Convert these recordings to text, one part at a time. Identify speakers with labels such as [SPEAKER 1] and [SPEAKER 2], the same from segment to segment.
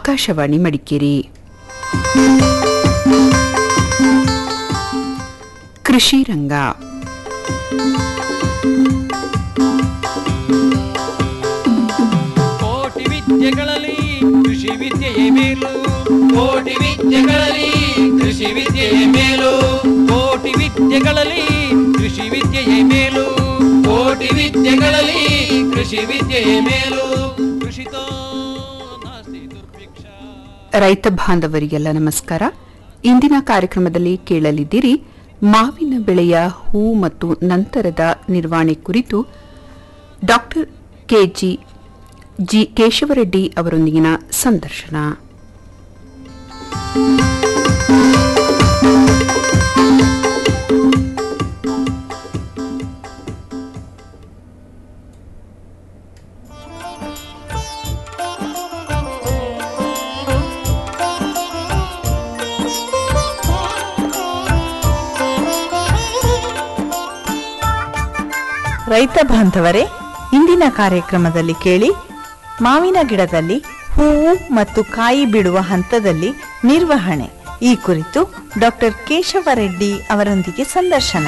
[SPEAKER 1] ಆಕಾಶವಾಣಿ ಮಡಿಕೇರಿ ಕೃಷಿ ರಂಗ
[SPEAKER 2] ಕೋಟಿ ವಿದ್ಯೆಗಳಲ್ಲಿ ಕೃಷಿ ವಿದ್ಯೆಯೇ ಮೇಲು ಕೋಟಿ ವಿದ್ಯೆಗಳಲ್ಲಿ ಕೃಷಿ ವಿದ್ಯೆಯೇ ಮೇಲು ಕೋಟಿ ವಿದ್ಯೆಗಳಲ್ಲಿ ಕೃಷಿ ವಿದ್ಯೆಯೇ ಮೇಲು ಕೋಟಿ ವಿದ್ಯೆಗಳಲ್ಲಿ ಕೃಷಿ ವಿದ್ಯೆಯೇ ಮೇಲು ಕೃಷಿತೋ ನಾಸ್ತಿ ದುರ್ಭಿಕ್ಷ
[SPEAKER 1] ರೈತ ಬಾಂಧವರಿಗೆಲ್ಲ ನಮಸ್ಕಾರ ಇಂದಿನ ಕಾರ್ಯಕ್ರಮದಲ್ಲಿ ಕೇಳಲಿದ್ದೀರಿ ಮಾವಿನ ಬೆಳೆಯ ಹೂ ಮತ್ತು ನಂತರದ ನಿರ್ವಹಣೆ ಕುರಿತು ಡಾಕ್ಟರ್ ಕೆಜಿ ಜಿ ಕೇಶವರೆಡ್ಡಿ ಅವರೊಂದಿಗಿನ ಸಂದರ್ಶನ
[SPEAKER 3] ರೈತ ಬಾಂಧವರೇ ಇಂದಿನ ಕಾರ್ಯಕ್ರಮದಲ್ಲಿ ಕೇಳಿ ಮಾವಿನ ಗಿಡದಲ್ಲಿ ಹೂವು ಮತ್ತು ಕಾಯಿ ಬಿಡುವ ಹಂತದಲ್ಲಿ ನಿರ್ವಹಣೆ ಈ ಕುರಿತು ಡಾಕ್ಟರ್ ಕೇಶವರೆಡ್ಡಿ ಅವರೊಂದಿಗೆ ಸಂದರ್ಶನ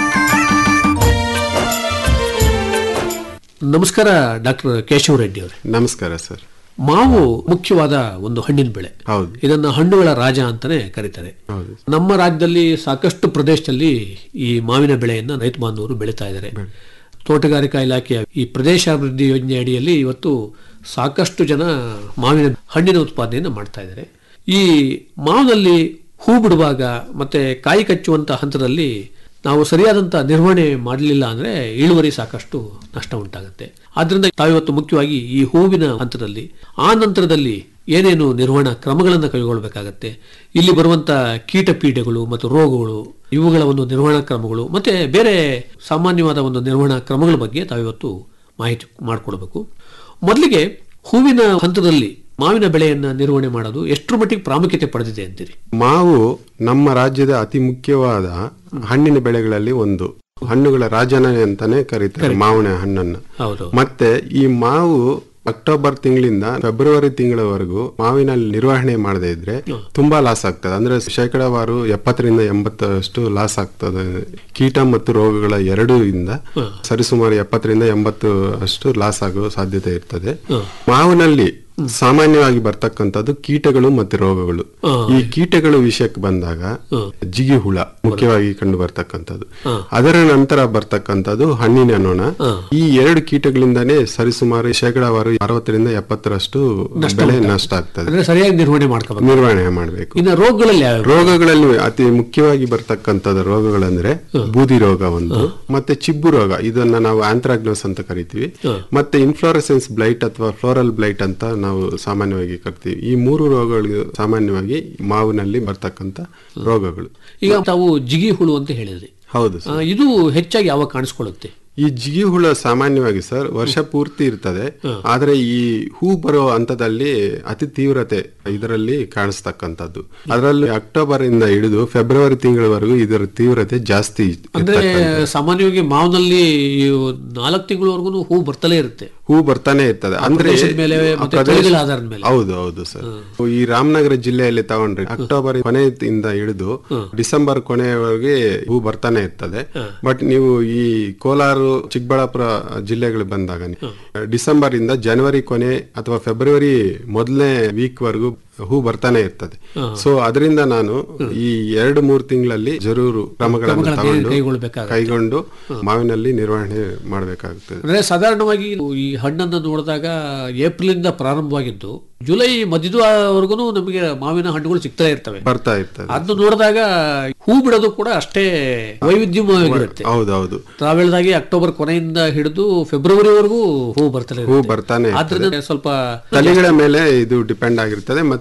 [SPEAKER 4] ನಮಸ್ಕಾರ ಡಾಕ್ಟರ್ ಕೇಶವ ರೆಡ್ಡಿ ಅವರೇ
[SPEAKER 5] ನಮಸ್ಕಾರ ಸರ್
[SPEAKER 4] ಮಾವು ಮುಖ್ಯವಾದ ಒಂದು ಹಣ್ಣಿನ ಬೆಳೆ
[SPEAKER 5] ಹೌದು
[SPEAKER 4] ಇದನ್ನ ಹಣ್ಣುಗಳ ರಾಜ ಅಂತಾನೆ ಕರೀತಾರೆ
[SPEAKER 5] ಹೌದು
[SPEAKER 4] ನಮ್ಮ ರಾಜ್ಯದಲ್ಲಿ ಸಾಕಷ್ಟು ಪ್ರದೇಶದಲ್ಲಿ ಈ ಮಾವಿನ ಬೆಳೆಯನ್ನ ರೈತ ಬಾಂಧವರು ಬೆಳೀತಾ ಇದ್ದಾರೆ ತೋಟಗಾರಿಕಾ ಇಲಾಖೆಯ ಈ ಪ್ರದೇಶಾಭಿವೃದ್ಧಿ ಯೋಜನೆ ಅಡಿಯಲ್ಲಿ ಇವತ್ತು ಸಾಕಷ್ಟು ಜನ ಮಾವಿನ ಹಣ್ಣಿನ ಉತ್ಪಾದನೆಯನ್ನು ಮಾಡ್ತಾ ಇದ್ದಾರೆ ಈ ಮಾವಿನಲ್ಲಿ ಹೂ ಬಿಡುವಾಗ ಮತ್ತೆ ಕಾಯಿ ಕಚ್ಚುವಂತ ಹಂತದಲ್ಲಿ ನಾವು ಸರಿಯಾದಂತ ನಿರ್ವಹಣೆ ಮಾಡಲಿಲ್ಲ ಅಂದ್ರೆ ಇಳುವರಿ ಸಾಕಷ್ಟು ನಷ್ಟ ಉಂಟಾಗುತ್ತೆ ಆದ್ರಿಂದ ತಾವಿವತ್ತು ಮುಖ್ಯವಾಗಿ ಈ ಹೂವಿನ ಹಂತದಲ್ಲಿ ಆ ನಂತರದಲ್ಲಿ ಏನೇನು ನಿರ್ವಹಣಾ ಕ್ರಮಗಳನ್ನು ಕೈಗೊಳ್ಳಬೇಕಾಗತ್ತೆ ಇಲ್ಲಿ ಬರುವಂತ ಕೀಟ ಪೀಡೆಗಳು ಮತ್ತು ರೋಗಗಳು ಇವುಗಳ ಒಂದು ನಿರ್ವಹಣಾ ಕ್ರಮಗಳು ಮತ್ತೆ ಬೇರೆ ಸಾಮಾನ್ಯವಾದ ಒಂದು ನಿರ್ವಹಣಾ ಕ್ರಮಗಳ ಬಗ್ಗೆ ತಾವಿವತ್ತು ಮಾಹಿತಿ ಮಾಡಿಕೊಡ್ಬೇಕು ಮೊದಲಿಗೆ ಹೂವಿನ ಹಂತದಲ್ಲಿ ಮಾವಿನ ಬೆಳೆಯನ್ನ ನಿರ್ವಹಣೆ ಮಾಡೋದು ಎಷ್ಟರ ಮಟ್ಟಿಗೆ ಪ್ರಾಮುಖ್ಯತೆ ಪಡೆದಿದೆ ಅಂತೀರಿ
[SPEAKER 5] ಮಾವು ನಮ್ಮ ರಾಜ್ಯದ ಅತಿ ಮುಖ್ಯವಾದ ಹಣ್ಣಿನ ಬೆಳೆಗಳಲ್ಲಿ ಒಂದು ಹಣ್ಣುಗಳ ರಾಜನೇ ಅಂತಾನೆ ಕರೀತಾರೆ ಮಾವಿನ ಹಣ್ಣನ್ನ
[SPEAKER 4] ಹೌದು
[SPEAKER 5] ಮತ್ತೆ ಈ ಮಾವು ಅಕ್ಟೋಬರ್ ತಿಂಗಳಿಂದ ಫೆಬ್ರವರಿ ತಿಂಗಳವರೆಗೂ ಮಾವಿನಲ್ಲಿ ನಿರ್ವಹಣೆ ಮಾಡದೇ ಇದ್ರೆ ತುಂಬಾ ಲಾಸ್ ಆಗ್ತದೆ ಅಂದ್ರೆ ಶೇಕಡಾವಾರು ಎಪ್ಪತ್ತರಿಂದ ಎಂಬತ್ತಷ್ಟು ಲಾಸ್ ಆಗ್ತದೆ ಕೀಟ ಮತ್ತು ರೋಗಗಳ ಎರಡೂ ಇಂದ ಸರಿಸುಮಾರು ಎಪ್ಪತ್ತರಿಂದ ಎಂಬತ್ತು ಅಷ್ಟು ಲಾಸ್ ಆಗುವ ಸಾಧ್ಯತೆ ಇರ್ತದೆ ಮಾವಿನಲ್ಲಿ ಸಾಮಾನ್ಯವಾಗಿ ಬರ್ತಕ್ಕಂಥದ್ದು ಕೀಟಗಳು ಮತ್ತು ರೋಗಗಳು ಈ ಕೀಟಗಳು ವಿಷಯಕ್ಕೆ ಬಂದಾಗ ಜಿಗಿ ಹುಳ ಮುಖ್ಯವಾಗಿ ಕಂಡು ಬರ್ತಕ್ಕಂಥದ್ದು ಅದರ ನಂತರ ಬರ್ತಕ್ಕಂಥದ್ದು ಹಣ್ಣಿನ ನೊಣ ಈ ಎರಡು ಕೀಟಗಳಿಂದಾನೇ ಸರಿಸುಮಾರು ಶೇಕಡಾವಾರು ಅರವತ್ತರಿಂದ ಎಪ್ಪತ್ತರಷ್ಟು ಬೆಳೆ ನಷ್ಟ ಆಗ್ತದೆ
[SPEAKER 4] ಅಂದ್ರೆ ಸರಿಯಾಗಿ ನಿರ್ವಹಣೆ ಮಾಡ್ಕೋಬೇಕು
[SPEAKER 5] ನಿರ್ವಹಣೆ ಮಾಡಬೇಕು
[SPEAKER 4] ಇನ್ನು ರೋಗಗಳಲ್ಲಿ ಯಾವ
[SPEAKER 5] ರೋಗಗಳಲ್ಲಿ ಅತಿ ಮುಖ್ಯವಾಗಿ ಬರ್ತಕ್ಕಂಥದ್ದು ರೋಗಗಳಂದ್ರೆ ಬೂದಿ ರೋಗ ಒಂದು ಮತ್ತೆ ಚಿಬ್ಬು ರೋಗ ಇದನ್ನ ನಾವು ಆಂಥ್ರಾಗ್ನೋಸ್ ಅಂತ ಕರಿತೀವಿ ಮತ್ತೆ ಇನ್ಫ್ಲೋರೆಸೆನ್ಸ್ ಬ್ಲೈಟ್ ಅಥವಾ ಫ್ಲೋರಲ್ ಬ್ಲೈಟ್ ಅಂತ ನಾವು ಸಾಮಾನ್ಯವಾಗಿ ಕರಿತೀವಿ ಈ ಮೂರು ರೋಗಗಳು ಸಾಮಾನ್ಯವಾಗಿ ಮಾವಿನಲ್ಲಿ ಬರ್ತಕ್ಕಂಥ ರೋಗಗಳು
[SPEAKER 4] ಈಗ ತಾವು ಜಿಗಿ ಹುಳು ಅಂತ ಹೇಳಿದ್ರಿ
[SPEAKER 5] ಹೌದು
[SPEAKER 4] ಆ, ಇದು ಹೆಚ್ಚಾಗಿ ಯಾವಾಗ ಕಾಣಿಸ್ಕೊಳ್ಳುತ್ತೆ
[SPEAKER 5] ಈ ಜಿಗಿ ಹುಳ ಸಾಮಾನ್ಯವಾಗಿ ಸರ್ ವರ್ಷ ಪೂರ್ತಿ ಇರ್ತದೆ ಆದ್ರೆ ಈ ಹೂ ಬರೋ ಹಂತದಲ್ಲಿ ಅತಿ ತೀವ್ರತೆ ಇದರಲ್ಲಿ ಕಾಣಿಸ್ತಕ್ಕಂಥದ್ದು ಅದರಲ್ಲಿ ಅಕ್ಟೋಬರ್ ಇಂದ ಹಿಡಿದು ಫೆಬ್ರವರಿ ತಿಂಗಳವರೆಗೂ ಇದರ ತೀವ್ರತೆ ಜಾಸ್ತಿ
[SPEAKER 4] ಅಂದ್ರೆ
[SPEAKER 5] ಇರ್ತಕ್ಕಂಥದ್ದು.
[SPEAKER 4] ಸಾಮಾನ್ಯವಾಗಿ ಮಾವಿನಲ್ಲಿ ನಾಲ್ಕು ತಿಂಗಳವರೆಗೂ ಹೂ ಬರ್ತಲೇ ಇರುತ್ತೆ
[SPEAKER 5] ಹೂ ಬರ್ತಾನೆ ಇರ್ತದೆ ಅಂದ್ರೆ
[SPEAKER 4] ಪ್ರದೇಶದ ಮೇಲೆ
[SPEAKER 5] ಆ
[SPEAKER 4] ಮತ್ತೆ
[SPEAKER 5] ಪ್ರದೇಶ-
[SPEAKER 4] ತಳಿಗಳ ಆಧಾರದ ಮೇಲೆ.
[SPEAKER 5] ಹೌದು ಹೌದು ಸರ್ ಈ ರಾಮನಗರ ಜಿಲ್ಲೆಯಲ್ಲಿ ತಗೊಂಡ್ರೆ ಅಕ್ಟೋಬರ್ ಕೊನೆಯಿಂದ ಹಿಡಿದು ಡಿಸೆಂಬರ್ ಕೊನೆಯವರೆಗೆ ಹೂ ಬರ್ತಾನೆ ಇರ್ತದೆ ಬಟ್ ನೀವು ಈ ಕೋಲಾರ ಚಿಕ್ಕಬಳ್ಳಾಪುರ ಜಿಲ್ಲೆಗಳು ಬಂದಾಗ ಡಿಸೆಂಬರ್ ಇಂದ ಜನವರಿ ಕೊನೆ ಅಥವಾ ಫೆಬ್ರವರಿ ಮೊದಲನೇ ವೀಕ್ ವರೆಗೂ ಹೂ ಬರ್ತಾನೆ ಇರ್ತದೆ ಸೊ ಅದರಿಂದ ನಾನು ಈ ಎರಡು ಮೂರು ತಿಂಗಳಲ್ಲಿ ಜರೂರು ಕ್ರಮಗಳನ್ನು
[SPEAKER 4] ಕ್ರಮಗಳನ್ನ
[SPEAKER 5] ತಗೊಂಡು
[SPEAKER 4] ಕೈಗೊಳ್ಬೇಕಾಗುತ್ತೆ.
[SPEAKER 5] ಕೈಗೊಂಡು ಮಾವಿನಲ್ಲಿ ನಿರ್ವಹಣೆ ಮಾಡಬೇಕಾಗುತ್ತದೆ
[SPEAKER 4] ಅಂದ್ರೆ ಸಾಧಾರಣವಾಗಿ ಈ ಹಣ್ಣನ್ನು ನೋಡಿದಾಗ ಏಪ್ರಿಲ್ ಇಂದ ಪ್ರಾರಂಭವಾಗಿದ್ದು ಜುಲೈ ಮಧ್ಯದವರೆಗೂ ನಮಗೆ ಮಾವಿನ ಹಣ್ಣುಗಳು ಸಿಗ್ತಾ ಇರ್ತವೆ
[SPEAKER 5] ಬರ್ತಾ ಇರ್ತದೆ
[SPEAKER 4] ಅದನ್ನು ನೋಡಿದಾಗ ಹೂ ಬಿಡೋದು ಕೂಡ ಅಷ್ಟೇ ವೈವಿಧ್ಯಮಯವಾಗಿರುತ್ತೆ
[SPEAKER 5] ಹೌದೌದು
[SPEAKER 4] ತಾವ್ ಹೇಳ್ದಾಗೆ ಅಕ್ಟೋಬರ್ ಕೊನೆಯಿಂದ ಹಿಡಿದು ಫೆಬ್ರವರಿವರೆಗೂ ಹೂ ಬರ್ತಲೇ
[SPEAKER 5] ಹೂ
[SPEAKER 4] ಇರುತ್ತೆ.
[SPEAKER 5] ಬರ್ತಾನೆ ಇರ್ತದೆ.
[SPEAKER 4] ಆದ್ರಿಂದ ಸ್ವಲ್ಪ
[SPEAKER 5] ತಳಿಗಳ ಮೇಲೆ ಇದು ಡಿಪೆಂಡ್ ಆಗಿರ್ತದೆ ಮತ್ತೆ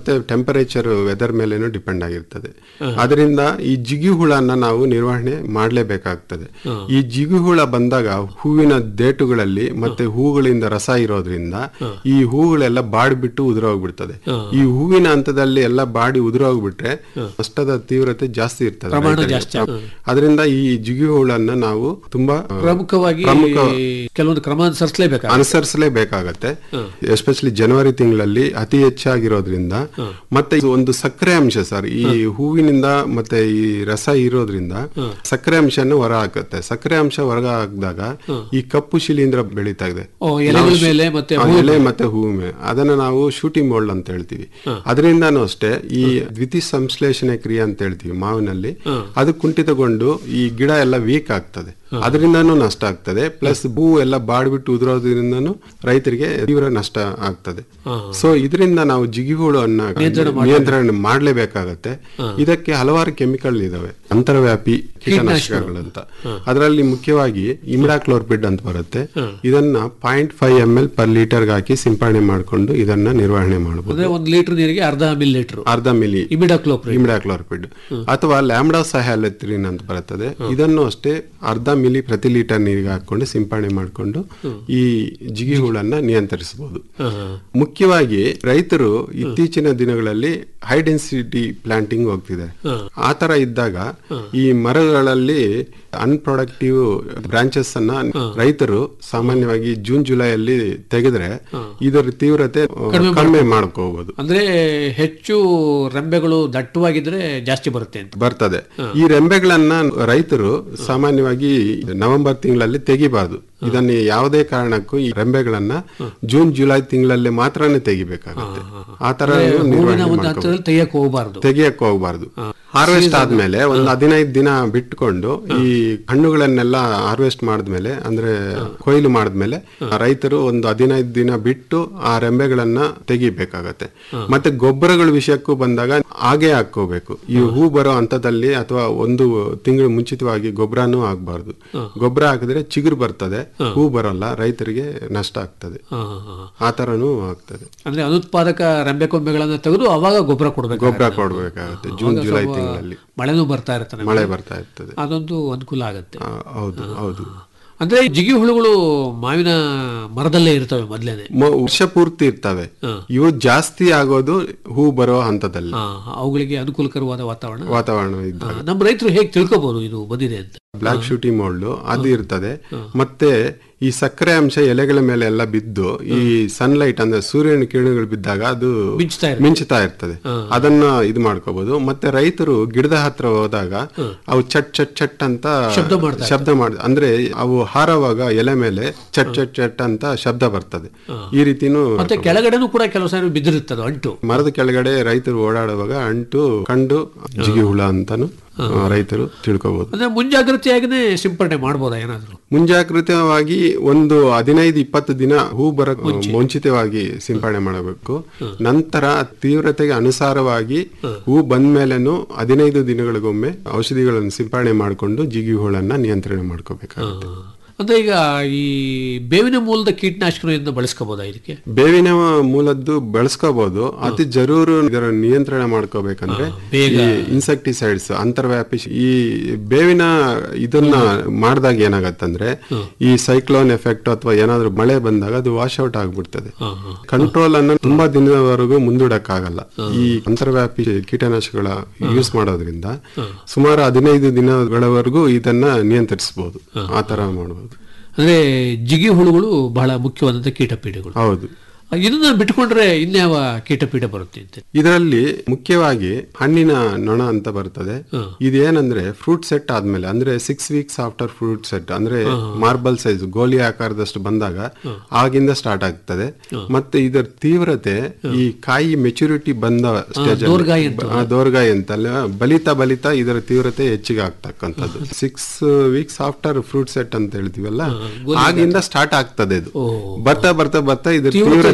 [SPEAKER 5] ಮತ್ತೆ ಟೆಂಪರೇಚರ್ ವೆದರ್ ಮೇಲೇನು ಡಿಪೆಂಡ್ ಆಗಿರ್ತದೆ ಅದರಿಂದ ಈ ಜಿಗಿ ಹುಳನ ನಾವು ನಿರ್ವಹಣೆ ಮಾಡಲೇಬೇಕಾಗ್ತದೆ ಈ ಜಿಗಿ ಹುಳ ಬಂದಾಗ ಹೂವಿನ ದೇಟುಗಳಲ್ಲಿ ಮತ್ತೆ ಹೂಗಳಿಂದ ರಸ ಇರೋದ್ರಿಂದ ಈ ಹೂಗಳೆಲ್ಲ ಬಾಡ್ಬಿಟ್ಟು ಉದುರೋಗ್ಬಿಡ್ತದೆ ಈ ಹೂವಿನ ಹಂತದಲ್ಲಿ ಎಲ್ಲ ಬಾಡಿ ಉದುರೋಗ್ಬಿಟ್ರೆ ನಷ್ಟದ ತೀವ್ರತೆ ಜಾಸ್ತಿ ಇರ್ತದೆ
[SPEAKER 4] ಪ್ರಮಾಣ
[SPEAKER 5] ರೈತರಿಗೆ.
[SPEAKER 4] ಜಾಸ್ತಿ ಆಗುತ್ತೆ.
[SPEAKER 5] ಅದರಿಂದ ಈ ಜಿಗಿ ಹುಳನ್ನ ನಾವು ತುಂಬಾ ಆ,
[SPEAKER 4] ಪ್ರಮುಖವಾಗಿ
[SPEAKER 5] ಪ್ರಮುಖ
[SPEAKER 4] ಕೆಲವೊಂದು ಕ್ರಮ ಅನುಸರಿಸಲೇಬೇಕು
[SPEAKER 5] ಅನುಸರಿಸಲೇಬೇಕಾಗತ್ತೆ ಎಸ್ಪೆಷಲಿ ಜನವರಿ ತಿಂಗಳಲ್ಲಿ ಅತಿ ಹೆಚ್ಚಾಗಿರೋದ್ರಿಂದ ಮತ್ತೆ ಇದು ಒಂದು ಸಕ್ಕರೆ ಅಂಶ ಸರ್ ಈ ಹೂವಿನಿಂದ ಮತ್ತೆ ಈ ರಸ ಇರೋದ್ರಿಂದ ಸಕ್ಕರೆ ಅಂಶನ ಹೊರ ಹಾಕುತ್ತೆ ಸಕ್ಕರೆ ಅಂಶ ಹೊರಗ ಹಾಕಿದಾಗ ಈ ಕಪ್ಪು ಶಿಲೀಂಧ್ರ ಬೆಳೀತಾ ಇದೆ
[SPEAKER 4] ಓ, ಎಲೆಗಳ
[SPEAKER 5] ನಾವು ಶು-
[SPEAKER 4] ಮೇಲೆ ಮತ್ತೆ
[SPEAKER 5] ಆ, ಎಲೆ ಮತ್ತೆ ಹೂವು ಮೇಲೆ ಅದನ್ನ ನಾವು ಶೂಟಿಂಗ್ ಮೋಲ್ಡ್ ಅಂತ ಹೇಳ್ತೀವಿ ಅದರಿಂದನೂ ಅಷ್ಟೇ ಈ ದ್ವಿತೀಯ ಸಂಶ್ಲೇಷಣೆ ಕ್ರಿಯೆ ಅಂತ ಹೇಳ್ತೀವಿ ಮಾವಿನಲ್ಲಿ ಅದು ಕುಂಠಿತಗೊಂಡು ಈ ಗಿಡ ಎಲ್ಲ ವೀಕ್ ಆಗ್ತದೆ ಅದರಿಂದನೂ ನಷ್ಟ ಆಗ್ತದೆ ಪ್ಲಸ್ ಹೂ ಎಲ್ಲ ಬಾಡ್ಬಿಟ್ಟು ಉದುರೋದ್ರಿಂದನೂ ರೈತರಿಗೆ ತೀವ್ರ ನಷ್ಟ ಆಗ್ತದೆ ಸೊ ಇದರಿಂದ ನಾವು ಜಿಗಿಹುಳನ್ನ ನಿಯಂತ್ರಣ ಮಾಡಲೇಬೇಕಾಗತ್ತೆ ಇದಕ್ಕೆ ಹಲವಾರು ಕೆಮಿಕಲ್ ಇದಾವೆ ಅಂತರ್ವ್ಯಾಪಿ ಕೀಟನಾಶಕಗಳಂತ ಅದರಲ್ಲಿ ಮುಖ್ಯವಾಗಿ ಇಮಿಡಾಕ್ಲೋರ್ಪಿಡ್ ಅಂತ ಬರುತ್ತೆ ಇದನ್ನ point five M L per litre ಹಾಕಿ ಸಿಂಪಡಣೆ ಮಾಡಿಕೊಂಡು ಇದನ್ನ ನಿರ್ವಹಣೆ ಮಾಡಬಹುದು
[SPEAKER 4] ಅಂದ್ರೆ ಒಂದು ಲೀಟರ್ ನೀರಿಗೆ ಅರ್ಧ ಮಿಲ್ ಲೀಟರ್
[SPEAKER 5] ಅರ್ಧ ಮಿಲಿ
[SPEAKER 4] ಇಮಿಡಾಕ್ಲೋಪ್ರಿ
[SPEAKER 5] ಇಮಿಡಾಕ್ಲೋರ್ಪಿಡ್ ಅಥವಾ ಲ್ಯಾಂಬ್ಡಾ ಸಹ್ಯಾಲೆತ್ರಿನ್ ಅಂತ ಬರುತ್ತದೆ ಇದನ್ನು ಅಷ್ಟೇ ಅರ್ಧ ಮಿಲಿ ಪ್ರತಿ ಲೀಟರ್ ನೀರಿಗೆ ಹಾಕೊಂಡು ಸಿಂಪಡಣೆ ಮಾಡಿಕೊಂಡು ಈ ಜಿಗಿ ಹುಳನ್ನ ನಿಯಂತ್ರಿಸಬಹುದು ಮುಖ್ಯವಾಗಿ ರೈತರು ಇತ್ತೀಚಿನ ದಿನಗಳಲ್ಲಿ ಹೈ ಡೆನ್ಸಿಟಿ ಪ್ಲಾಂಟಿಂಗ್ ಹೋಗ್ತಿದೆ ಆ ತರ ಇದ್ದಾಗ ಈ ಮರಗಳಲ್ಲಿ ಅನ್ಪ್ರೊಡಕ್ಟಿವ್ ಬ್ರಾಂಚಸ್ ಅನ್ನ ರೈತರು ಸಾಮಾನ್ಯವಾಗಿ ಜೂನ್ ಜುಲೈಯಲ್ಲಿ ತೆಗೆದ್ರೆ ಇದರ ತೀವ್ರತೆ ಆ, ಕಡಿಮೆ ಮಾಡ್ಕೋಬಹುದು
[SPEAKER 4] ಅಂದ್ರೆ ಹೆಚ್ಚು ರೆಂಬೆಗಳು ದಟ್ಟವಾಗಿದ್ರೆ ಜಾಸ್ತಿ ಬರುತ್ತೆ ಅಂತ
[SPEAKER 5] ಬರ್ತದೆ ಈ ರೆಂಬೆಗಳನ್ನ ರೈತರು ಸಾಮಾನ್ಯವಾಗಿ ನವೆಂಬರ್ ತಿಂಗಳಲ್ಲಿ ತೆಗಿಬಾರ್ದು ಇದನ್ನ ಯಾವುದೇ ಕಾರಣಕ್ಕೂ ಈ ರೆಂಬೆಗಳನ್ನ ಜೂನ್ ಜುಲೈ ತಿಂಗಳಲ್ಲಿ ಮಾತ್ರನೇ ತೆಗಿಬೇಕಾಗುತ್ತೆ ಆ ತರ
[SPEAKER 4] ಹೂವಿನ
[SPEAKER 5] ನಿರ್ವಹಣೆ
[SPEAKER 4] ಒಂದು
[SPEAKER 5] ಮಾಡ್ಕೋಬೇಕು
[SPEAKER 4] ಹಂತದಲ್ಲಿ ತೆಗಿಯಕ್ ಹೋಗಬಾರ್ದು
[SPEAKER 5] ತೆಗಿಯಕ್ ಹೋಗ್ಬಾರ್ದು ಹಾರ್ವೆಸ್ಟ್ ಆದ್ಮೇಲೆ ಒಂದು ಹದಿನೈದು ದಿನ ಬಿಟ್ಕೊಂಡು ಈ ಹಣ್ಣುಗಳನ್ನೆಲ್ಲ ಹಾರ್ವೆಸ್ಟ್ ಮಾಡಿದ್ಮೇಲೆ ಅಂದ್ರೆ ಕೊಯ್ಲು ಮಾಡಿದ್ಮೇಲೆ ರೈತರು ಒಂದು ಹದಿನೈದು ದಿನ ಬಿಟ್ಟು ಆ ರೆಂಬೆಗಳನ್ನ ತೆಗಿಬೇಕಾಗತ್ತೆ ಮತ್ತೆ ಗೊಬ್ಬರಗಳ ವಿಷಯಕ್ಕೂ ಬಂದಾಗ ಹಾಗೆ ಹಾಕೋಬೇಕು ಈ ಹೂ ಬರೋ ಹಂತದಲ್ಲಿ ಅಥವಾ ಒಂದು ತಿಂಗಳು ಮುಂಚಿತವಾಗಿ ಗೊಬ್ಬರನೂ ಆಗ್ಬಾರ್ದು ಗೊಬ್ಬರ ಹಾಕಿದ್ರೆ ಚಿಗುರು ಬರ್ತದೆ ಹೂ ಬರೋಲ್ಲ ರೈತರಿಗೆ ನಷ್ಟ ಆಗ್ತದೆ
[SPEAKER 4] ಹಾ, ಹಾ, ಹಾ.
[SPEAKER 5] ಆ ತರನೂ ಆಗ್ತದೆ
[SPEAKER 4] ಅಂದ್ರೆ ಅನುತ್ಪಾದಕ ರೆಂಬೆ ಕೊಂಬೆಗಳನ್ನ ತೆಗೆದು ಅವಾಗ ಗೊಬ್ಬರ ಕೊಡ್ಬೇಕು
[SPEAKER 5] ಗೊಬ್ಬರ ಕೊಡ್ಬೇಕಾಗತ್ತೆ ಜೂನ್ ಜುಲೈ ತಿಂಗಳಲ್ಲಿ
[SPEAKER 4] ಮಳೆನೂ ಬರ್ತಾ ಇರ್ತಾನೆ
[SPEAKER 5] ಮಳೆ ಬರ್ತಾ ಇರ್ತದೆ
[SPEAKER 4] ಅದೊಂದು ಅನುಕೂಲ ಆಗುತ್ತೆ
[SPEAKER 5] ಆ, ಹೌದು ಹೌದು
[SPEAKER 4] ಅಂದ್ರೆ ಜಿಗಿ ಹುಳುಗಳು ಮಾವಿನ ಮರದಲ್ಲೇ ಇರ್ತವೆ ಮೊದ್ಲೇನೆ
[SPEAKER 5] ಮ- ವರ್ಷ ಪೂರ್ತಿ ಇರ್ತವೆ ಇವು ಜಾಸ್ತಿ ಆಗೋದು ಹೂ ಬರೋ ಹಂತದಲ್ಲಿ
[SPEAKER 4] ಹಾ, ಅವುಗಳಿಗೆ ಅನುಕೂಲಕರವಾದ ವಾತಾವರಣ
[SPEAKER 5] ವಾತಾವರಣ ಇದ್ದಾಗ
[SPEAKER 4] ಆ, ನಮ್ಮ ರೈತರು ಹೇಗೆ ತಿಳ್ಕೊಬಹುದು ಇದು ಬಂದಿದೆ ಅಂತ
[SPEAKER 5] ಬ್ಲಾಕ್ ಶೂಟಿ ಮೋಲ್ಡ್ ಅದು ಇರ್ತದೆ ಮತ್ತೆ ಈ ಸಕ್ಕರೆ ಅಂಶ ಎಲೆಗಳ ಮೇಲೆ ಎಲ್ಲ ಬಿದ್ದು ಈ ಸನ್ಲೈಟ್ ಅಂದ್ರೆ ಸೂರ್ಯನ ಕಿರಣಗಳು ಬಿದ್ದಾಗ ಅದು
[SPEAKER 4] ಮಿಂಚ್ತಾ ಇರುತ್ತೆ.
[SPEAKER 5] ಮಿಂಚುತ್ತಾ ಇರ್ತದೆ ಅದನ್ನ ಇದು ಮಾಡ್ಕೋಬಹುದು ಮತ್ತೆ ರೈತರು ಗಿಡದ ಹತ್ರ ಹೋದಾಗ ಅವು ಚಟ್ ಚಟ್ ಚಟ್ ಅಂತ
[SPEAKER 4] ಶಬ್ದ ಮಾಡ್ತಾ
[SPEAKER 5] ಶಬ್ದ ಮಾಡ ಅಂದ್ರೆ ಅವು ಹಾರವಾಗ ಎಲೆ ಮೇಲೆ ಚಟ್ ಚಟ್ ಚಟ್ ಅಂತ ಶಬ್ದ ಬರ್ತದೆ ಈ ರೀತಿನೂ
[SPEAKER 4] ಮತ್ತೆ ಕೆಳಗಡೆನೂ ಕೂಡ ಕೆಲವು ಸಾರಿ ಬಿದ್ದಿರುತ್ತದೆ ಅಂಟು
[SPEAKER 5] ಮರದ ಕೆಳಗಡೆ ರೈತರು ಓಡಾಡುವಾಗ ಅಂಟು ಕಂಡು ಜಿಗಿ ಹುಳ ಅಂತಾನು ಆ, ರೈತರು ತಿಳ್ಕೋಬಹುದು
[SPEAKER 4] ಅಂದ್ರೆ ಮುಂಜಾಗ್ರತೆಯಾಗಿನೇ ಸಿಂಪಡಣೆ ಮಾಡ್ಬೋದಾ ಏನಾದ್ರು
[SPEAKER 5] ಮುಂಜಾಗೃತವಾಗಿ ಒಂದು ಹದಿನೈದು ಇಪ್ಪತ್ತು ದಿನ ಹೂ ಬರ ಮುಂಚಿತವಾಗಿ ಸಿಂಪಡಣೆ ಮಾಡಬೇಕು ನಂತರ ತೀವ್ರತೆಗೆ ಅನುಸಾರವಾಗಿ ಹೂ ಬಂದ್ಮೇಲೆನು ಹದಿನೈದು ದಿನಗಳಿಗೊಮ್ಮೆ ಔಷಧಿಗಳನ್ನು ಸಿಂಪಡಣೆ ಮಾಡಿಕೊಂಡು ಜಿಗಿ ಹುಳನ್ನ ನಿಯಂತ್ರಣ ಮಾಡ್ಕೋಬೇಕಾಗುತ್ತೆ
[SPEAKER 4] ಅಂದ್ರೆ ಈಗ ಈ ಬೇವಿನ ಮೂಲದ ಕೀಟನಾಶಕದಿಂದ ಬಳಸ್ಕೋಬೋದಾ ಇದಕ್ಕೆ
[SPEAKER 5] ಬೇವಿನ ಮೂಲದ್ದು ಬೆಳೆಸ್ಕೋಬಹುದು ಅತಿ ಜರೂರು ಇದರ ನಿಯಂತ್ರಣ ಮಾಡ್ಕೋಬೇಕಂದ್ರೆ
[SPEAKER 4] ಬೇಗ.
[SPEAKER 5] ಈ ಇನ್ಸೆಕ್ಟಿಸೈಡ್ಸ್ ಅಂತರ್ವ್ಯಾಪಿ ಈ ಬೇವಿನ ಇದನ್ನ ಮಾಡಿದಾಗ ಏನಾಗತ್ತಂದ್ರೆ ಈ ಸೈಕ್ಲೋನ್ ಎಫೆಕ್ಟ್ ಅಥವಾ ಏನಾದ್ರೂ ಮಳೆ ಬಂದಾಗ ಅದು ವಾಶ್ ಔಟ್ ಆಗ್ಬಿಡ್ತದೆ ಕಂಟ್ರೋಲ್ ಅನ್ನ ತುಂಬಾ ದಿನದವರೆಗೂ ಮುಂದೂಡಕ್ಕಾಗಲ್ಲ ಈ ಅಂತರ್ವ್ಯಾಪಿ ಕೀಟನಾಶಕಗಳ ಯೂಸ್ ಮಾಡೋದ್ರಿಂದ ಸುಮಾರು ಹದಿನೈದು ದಿನಗಳವರೆಗೂ ಇದನ್ನ ನಿಯಂತ್ರಿಸಬಹುದು ಆ ತರ ಮಾಡಬಹುದು
[SPEAKER 4] ಅಂದ್ರೆ ಜಿಗಿ ಹುಳುಗಳು ಬಹಳ ಮುಖ್ಯವಾದಂತ ಕೀಟಪೀಡೆಗಳು
[SPEAKER 5] ಹೌದು
[SPEAKER 4] ಇದನ್ನ ಬಿಟ್ಕೊಂಡ್ರೆ ಇನ್ಯಾವ ಕೀಟಪೀಡೆ ಬರುತ್ತೆ ಅಂತ
[SPEAKER 5] ಇದರಲ್ಲಿ ಮುಖ್ಯವಾಗಿ ಹಣ್ಣಿನ ನೊಣ ಅಂತ ಬರ್ತದೆ ಇದೇನಂದ್ರೆ ಫ್ರೂಟ್ ಸೆಟ್ ಆದ್ಮೇಲೆ ಅಂದ್ರೆ six weeks after fruit set ಅಂದ್ರೆ ಮಾರ್ಬಲ್ ಸೈಜ್ ಗೋಲಿ ಆಕಾರದಷ್ಟು ಬಂದಾಗ ಆಗಿಂದ ಸ್ಟಾರ್ಟ್ ಆಗ್ತದೆ ಮತ್ತೆ ಇದರ ತೀವ್ರತೆ ಈ ಕಾಯಿ ಮೆಚುರಿಟಿ ಬಂದ ಸ್ಟೇಜ್
[SPEAKER 4] ದೋರ್ಗಾಯಿ ಅಂತ.
[SPEAKER 5] ದೋರ್ಗಾಯಿ ಅಂತಲ್ಲ ಬಲಿತಾ ಬಲಿತಾ ಇದರ ತೀವ್ರತೆ ಹೆಚ್ಚಿಗೆ ಆಗ್ತಕ್ಕಂಥದ್ದು six weeks after fruit set ಅಂತ ಹೇಳ್ತೀವಲ್ಲ ಆಗಿಂದ ಸ್ಟಾರ್ಟ್ ಆಗ್ತದೆ ಇದು ಬರ್ತಾ ಬರ್ತಾ ಬರ್ತಾ ಇದ್ರ ತೀವ್ರತೆ